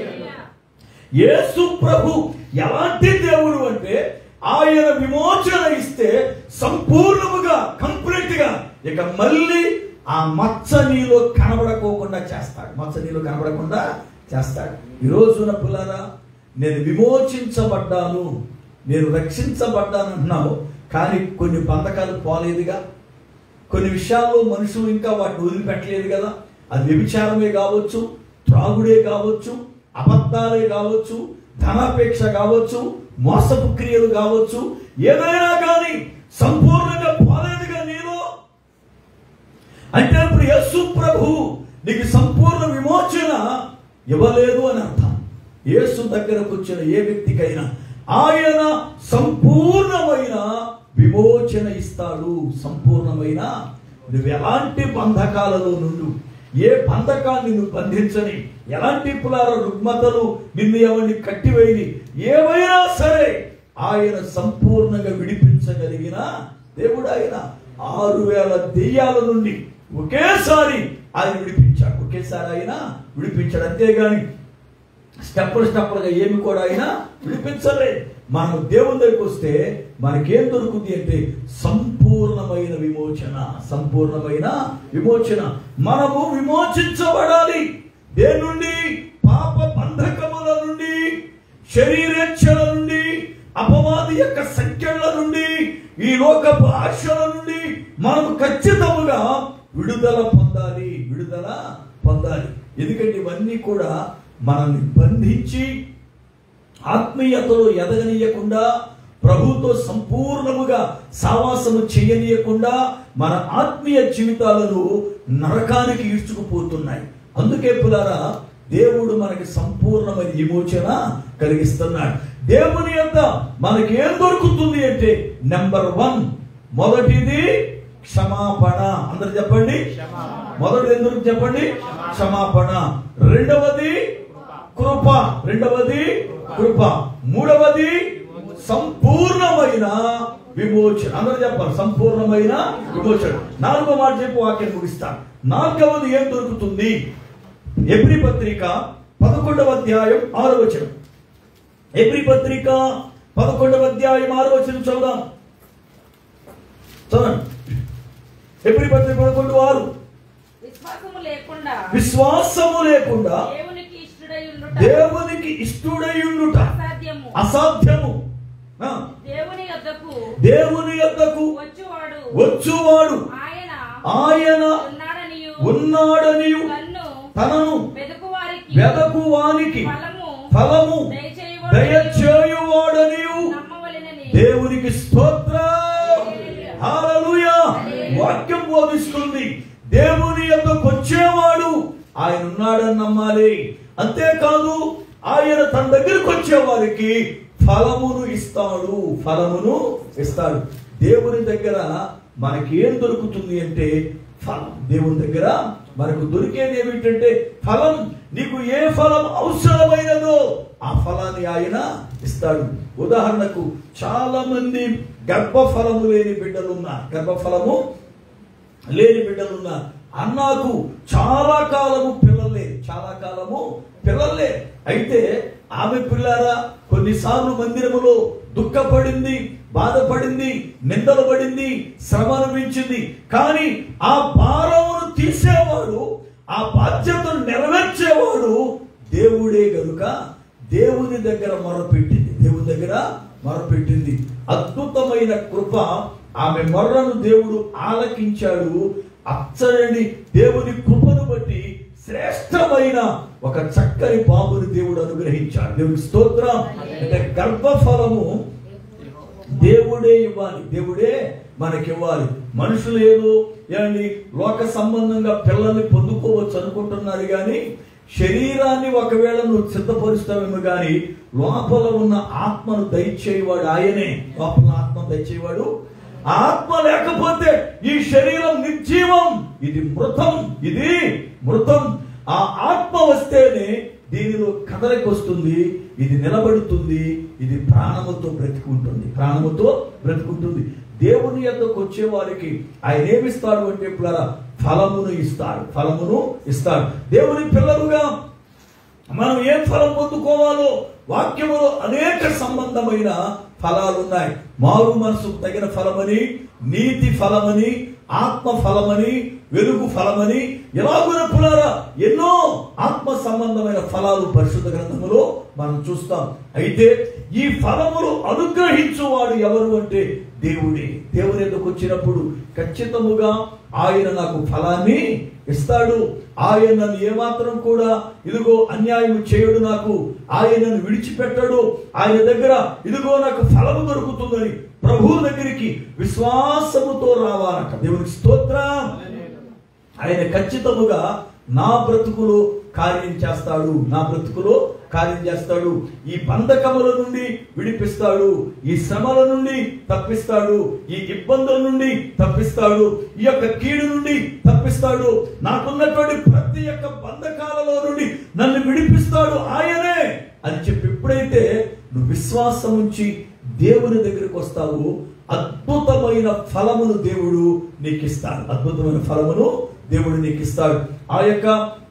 యేసు ప్రభు ఎలాంటి దేవుడు అంటే ఆయన విమోచన ఇస్తే సంపూర్ణముగా కంప్లీట్ గా ఇక మళ్ళీ ఆ మచ్చ నీలో కనబడకోకుండా చేస్తాడు మచ్చ నీలో కనబడకుండా చేస్తాడు ఈ రోజున పిల్లరా నేను విమోచించబడ్డాను నేను రక్షించబడ్డాను అంటున్నావు కానీ కొన్ని బంధకాలు పోలేదుగా కొన్ని విషయాల్లో మనుషులు ఇంకా వాటిని వదిలిపెట్టలేదు కదా అది వ్యభిచారమే కావచ్చు త్రాగుడే కావచ్చు అబద్ధాలే కావచ్చు ధనాపేక్ష కావచ్చు మోసపు క్రియలు కావచ్చు ఏదైనా కానీ సంపూర్ణంగా పోలేదుగా నీలో అంటే ఇప్పుడు యేసు ప్రభు నీకు సంపూర్ణ విమోచన ఇవ్వలేదు అని అర్థం యేసు దగ్గరకు వచ్చిన ఏ వ్యక్తికైనా ఆయన సంపూర్ణమైన విమోచన ఇస్తాడు సంపూర్ణమైన నువ్వు ఎలాంటి బంధకాలలో నుండు ఏ బంధకాన్ని నువ్వు బంధించని ఎలాంటి పులార రుగ్మతలు నిన్ను ఎవరిని కట్టివేయని ఏవైనా సరే ఆయన సంపూర్ణంగా విడిపించగలిగిన దేవుడు ఆయన ఆరు వేల దెయ్యాల నుండి ఒకేసారి ఆయన విడిపించాడు ఒకేసారి ఆయన విడిపించాడు అంతేగాని స్టెప్పులు స్టెప్పులుగా ఏమి కూడా ఆయన విడిపించలేదు మనం దేవుని దగ్గరికి వస్తే మనకేం దొరుకుతుంది అంటే సంపూర్ణమైన విమోచన సంపూర్ణమైన విమోచన మనము విమోచించబడాలి దేని నుండి పాప బంధకముల నుండి శరీరేచ్ఛల నుండి అపవాది యొక్క సంఖ్యల నుండి ఈ లోకపు ఆశల నుండి మనం ఖచ్చితముగా విడుదల పొందాలి విడుదల పొందాలి ఎందుకంటే ఇవన్నీ కూడా మనల్ని బంధించి ఆత్మీయతలో ఎదగనీయకుండా ప్రభుతో సంపూర్ణముగా సావాసము చేయనీయకుండా మన ఆత్మీయ జీవితాలను నరకానికి ఈడ్చుకుపోతున్నాయి అందుకే పులారా దేవుడు మనకి సంపూర్ణమైన విమోచన కలిగిస్తున్నాడు దేవుని యొక్క మనకి ఏం దొరుకుతుంది అంటే నెంబర్ వన్ మొదటిది క్షమాపణ అందరు చెప్పండి మొదటిది ఎందుకు చెప్పండి క్షమాపణ రెండవది కృప రెండవది కృప మూడవది సంపూర్ణమైన విమోచన అందరూ చెప్పాలి సంపూర్ణమైన విమోచన నాలుగో మాట చెప్పి వాక్యం ముగిస్తాను నాలుగవది ఏం దొరుకుతుంది ఎబ్రి పత్రిక పదకొండవ అధ్యాయం ఆరో వచనం ఎబ్రి పత్రిక పదకొండవ అధ్యాయం ఆరో వచనం చదువుదాం చదవండి ఎబ్రి పత్రిక పదకొండు ఆరు విశ్వాసము లేకుండా విశ్వాసము లేకుండా దేవునికి ఇష్టడై ఉండుట దేవునికి ఇష్టడయుండుట అసాధ్యము అసాధ్యము ఆ, దేవుని యొద్దకు దేవుని యొద్దకు వచ్చువాడు వచ్చువాడు ఆయన ఆయన ఉన్నాడనియు ఉన్నాడనియు తన్ను తనను వెదుకు వారికి వెదకు వానికి ఫలము ఫలము దయచేయువాడు దయచేయువాడనియు నమ్మవలెనని దేవునికి స్తోత్రం హల్లెలూయా వాక్యం బోధిస్తుంది దేవుని యొద్దకు వచ్చేవాడు ఆయన ఉన్నాడని నమ్మాలి అంతేకాదు ఆయన తన దగ్గరికి వచ్చే వారికి ఫలమును ఇస్తాడు ఫలమును ఇస్తాడు దేవుని దగ్గర మనకి ఏం దొరుకుతుంది అంటే ఫలం దేవుని దగ్గర మనకు దొరికేది ఏమిటంటే ఫలం నీకు ఏ ఫలం అవసరమైనదో ఆ ఫలాన్ని ఆయన ఇస్తాడు ఉదాహరణకు చాలా మంది గర్భఫలము లేని బిడ్డలు ఉన్నారు గర్భఫలము లేని బిడ్డలు ఉన్నారు అన్నాకు చాలా కాలము పిల్లలే చాలా కాలము పిల్లలే అయితే ఆమె పిల్లారా కొన్నిసార్లు మందిరములో దుఃఖపడింది బాధపడింది నిందలు పడింది శ్రమ అనిపించింది కానీ ఆ భారమును తీసేవాడు ఆ బాధ్యతను నెరవేర్చేవాడు దేవుడే గనుక దేవుని దగ్గర మొరపెట్టింది దేవుని దగ్గర మొరపెట్టింది అద్భుతమైన కృప ఆమె మొర్రను దేవుడు ఆలకించాడు అచ్చడి దేవుని కృపను బట్టి శ్రేష్టమైన ఒక చక్కని బాబుని దేవుడు అనుగ్రహించాడు దేవుని స్తోత్రం అంటే గర్భఫలము దేవుడే ఇవ్వాలి దేవుడే మనకి ఇవ్వాలి మనుషులు ఏదో ఏమండి లోక సంబంధంగా పిల్లల్ని పొందుకోవచ్చు అనుకుంటున్నారు కానీ శరీరాన్ని ఒకవేళ నువ్వు సిద్ధపరుస్తావేమో కానీ లోపల ఉన్న ఆత్మను దయచేయవాడు ఆయనే లోపల ఆత్మ దయచేయవాడు ఆ ఆత్మ లేకపోతే ఈ శరీరం నిర్జీవం ఇది మృతం ఇది మృతం ఆ ఆత్మ వస్తేనే దీనిలో కదలికి వస్తుంది ఇది నిలబడుతుంది ఇది ప్రాణముతో బ్రతికుంటుంది ప్రాణముతో బ్రతికుంటుంది దేవుని యొద్దకు వచ్చే వారికి ఆయన ఏమిస్తాడు అంటే పిల్లరా ఫలమును ఇస్తాడు ఫలమును ఇస్తాడు దేవుని పిల్లలుగా మనం ఏం ఫలం పొందుకోవాలో వాక్యములో అనేక సంబంధమైన ఫలాలు ఉన్నాయి మారు మనసుకు తగిన ఫలమని నీతి ఫలమని ఆత్మ ఫలమని వెలుగు ఫలమని ఎలాగున పులారా ఎన్నో ఆత్మ సంబంధమైన ఫలాలు పరిశుద్ధ గ్రంథములో మనం చూస్తాం అయితే ఈ ఫలములు అనుగ్రహించువాడు ఎవరు అంటే దేవుడే దేవుని ఎందుకు వచ్చినప్పుడు ఖచ్చితముగా ఆయన నాకు ఫలాన్ని ఇస్తాడు ఆయన నన్ను ఏమాత్రం కూడా ఇదిగో అన్యాయం చేయడు నాకు ఆయనను విడిచిపెట్టడు ఆయన దగ్గర ఇదిగో నాకు ఫలము దొరుకుతుందని ప్రభువు దగ్గరికి విశ్వాసముతో రావాలంట దేవునికి స్తోత్రం ఆయన ఖచ్చితముగా నా బ్రతుకులో కార్యం చేస్తాడు నా బ్రతుకులో కార్యం చేస్తాడు ఈ బంధకముల నుండి విడిపిస్తాడు ఈ శ్రమల నుండి తప్పిస్తాడు ఈ ఇబ్బందుల నుండి తప్పిస్తాడు ఈ యొక్క కీడు నుండి తప్పిస్తాడు నాకున్నటువంటి ప్రతి ఒక్క బంధకాలలో నుండి నన్ను విడిపిస్తాడు ఆయనే అని చెప్పి ఎప్పుడైతే నువ్వు విశ్వాసం ఉంచి దేవుని దగ్గరికి వస్తావు అద్భుతమైన ఫలమును దేవుడు నీకు ఇస్తాడు అద్భుతమైన ఫలమును దేవుడు నీకు ఇస్తాడు ఆ యొక్క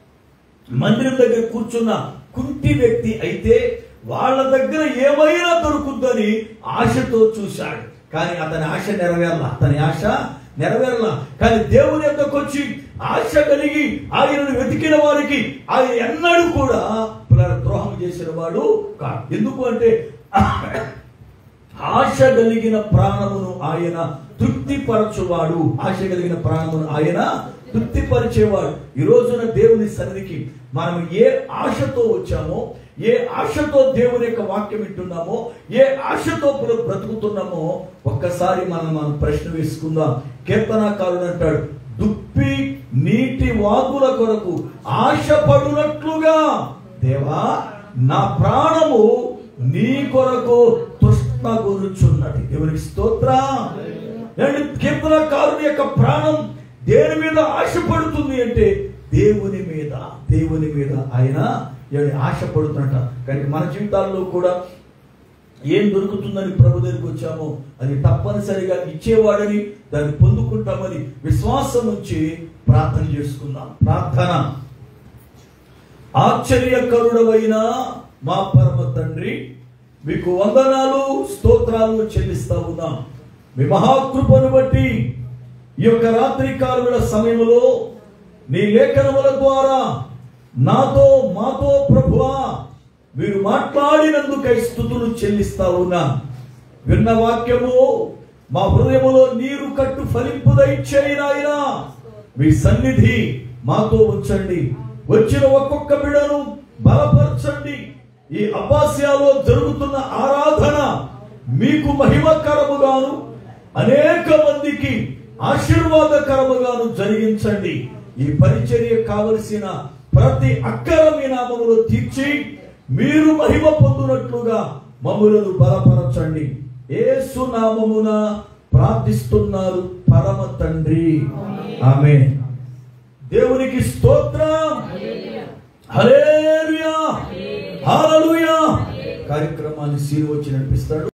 మందిరం దగ్గర కూర్చున్న కుంటి వ్యక్తి అయితే వాళ్ళ దగ్గర ఏమైనా దొరుకుద్దని ఆశతో చూశాడు కానీ అతని ఆశ నెరవేరల అతని ఆశ నెరవేరల కానీ దేవుని యొక్కకు వచ్చి ఆశ కలిగి ఆయనను వెతికిన వారికి ఆయన ఎన్నడూ కూడా పిల్లల ద్రోహం చేసిన వాడు కాదు ఎందుకు అంటే ఆశ కలిగిన ప్రాణమును ఆయన తృప్తిపరచువాడు ఆశ కలిగిన ప్రాణమును ఆయన తృప్తిపరిచేవాడు ఈ రోజున దేవుని సన్నిధికి మనం ఏ ఆశతో వచ్చామో ఏ ఆశతో దేవుని యొక్క వాక్యం వింటున్నామో ఏ ఆశతో బ్ర- బ్రతుకుతున్నామో ఒక్కసారి మనం మనం ప్రశ్న వేసుకుందాం కీర్తనాకారుడు అంటాడు దుప్పి నీటి వాగుల కొరకు ఆశపడునట్లుగా దేవా నా ప్రాణము నీ కొరకు తృష్ణ గురుచున్నది దేవునికి స్తోత్రం ఏంటి కీర్తనకారుని యొక్క ప్రాణం దేని మీద ఆశపడుతుంది అంటే దేవుని మీద దేవుని మీద ఆయన ఏమండి ఆశపడుతున్నట కానీ మన జీవితాల్లో కూడా ఏం దొరుకుతుందని ప్రభు దగ్గరికి వచ్చామో అది తప్పనిసరిగా ఇచ్చేవాడని దాన్ని పొందుకుంటామని విశ్వాసం ఉంచి ప్రార్థన చేసుకుందాం ప్రార్థన ఆశ్చర్యకరుడవైన మా పరమ తండ్రి మీకు వందనాలు స్తోత్రాలు చెల్లిస్తా ఉన్నాం మీ మహాకృపను బట్టి ఈ యొక్క రాత్రి కాలువల సమయంలో నీ లేఖనముల ద్వారా నాతో మాతో ప్రభువా మీరు మాట్లాడినందుకై స్థుతులు చెల్లిస్తా ఉన్నా విన్న వాక్యము మా హృదయములో నీరు కట్టు ఫలింపు దయచేయి నాయనా మీ సన్నిధి మాతో ఉంచండి వచ్చిన ఒక్కొక్క బిడను బలపరచండి ఈ అబ్బాస్యాలో జరుగుతున్న ఆరాధన మీకు మహిమకరముగాను అనేక మందికి ఆశీర్వాదకరముగాను జరిగించండి ఈ పరిచర్య కావలసిన ప్రతి అక్కర మీ నామములో తీర్చి మీరు మహిమ పొందునట్లుగా మమ్ములను బలపరచండి ఏసు నామమున ప్రార్థిస్తున్నారు పరమ తండ్రి ఆమె దేవునికి స్తోత్రం హల్లెలూయా హల్లెలూయా కార్యక్రమాన్ని సీలు వచ్చి నడిపిస్తాడు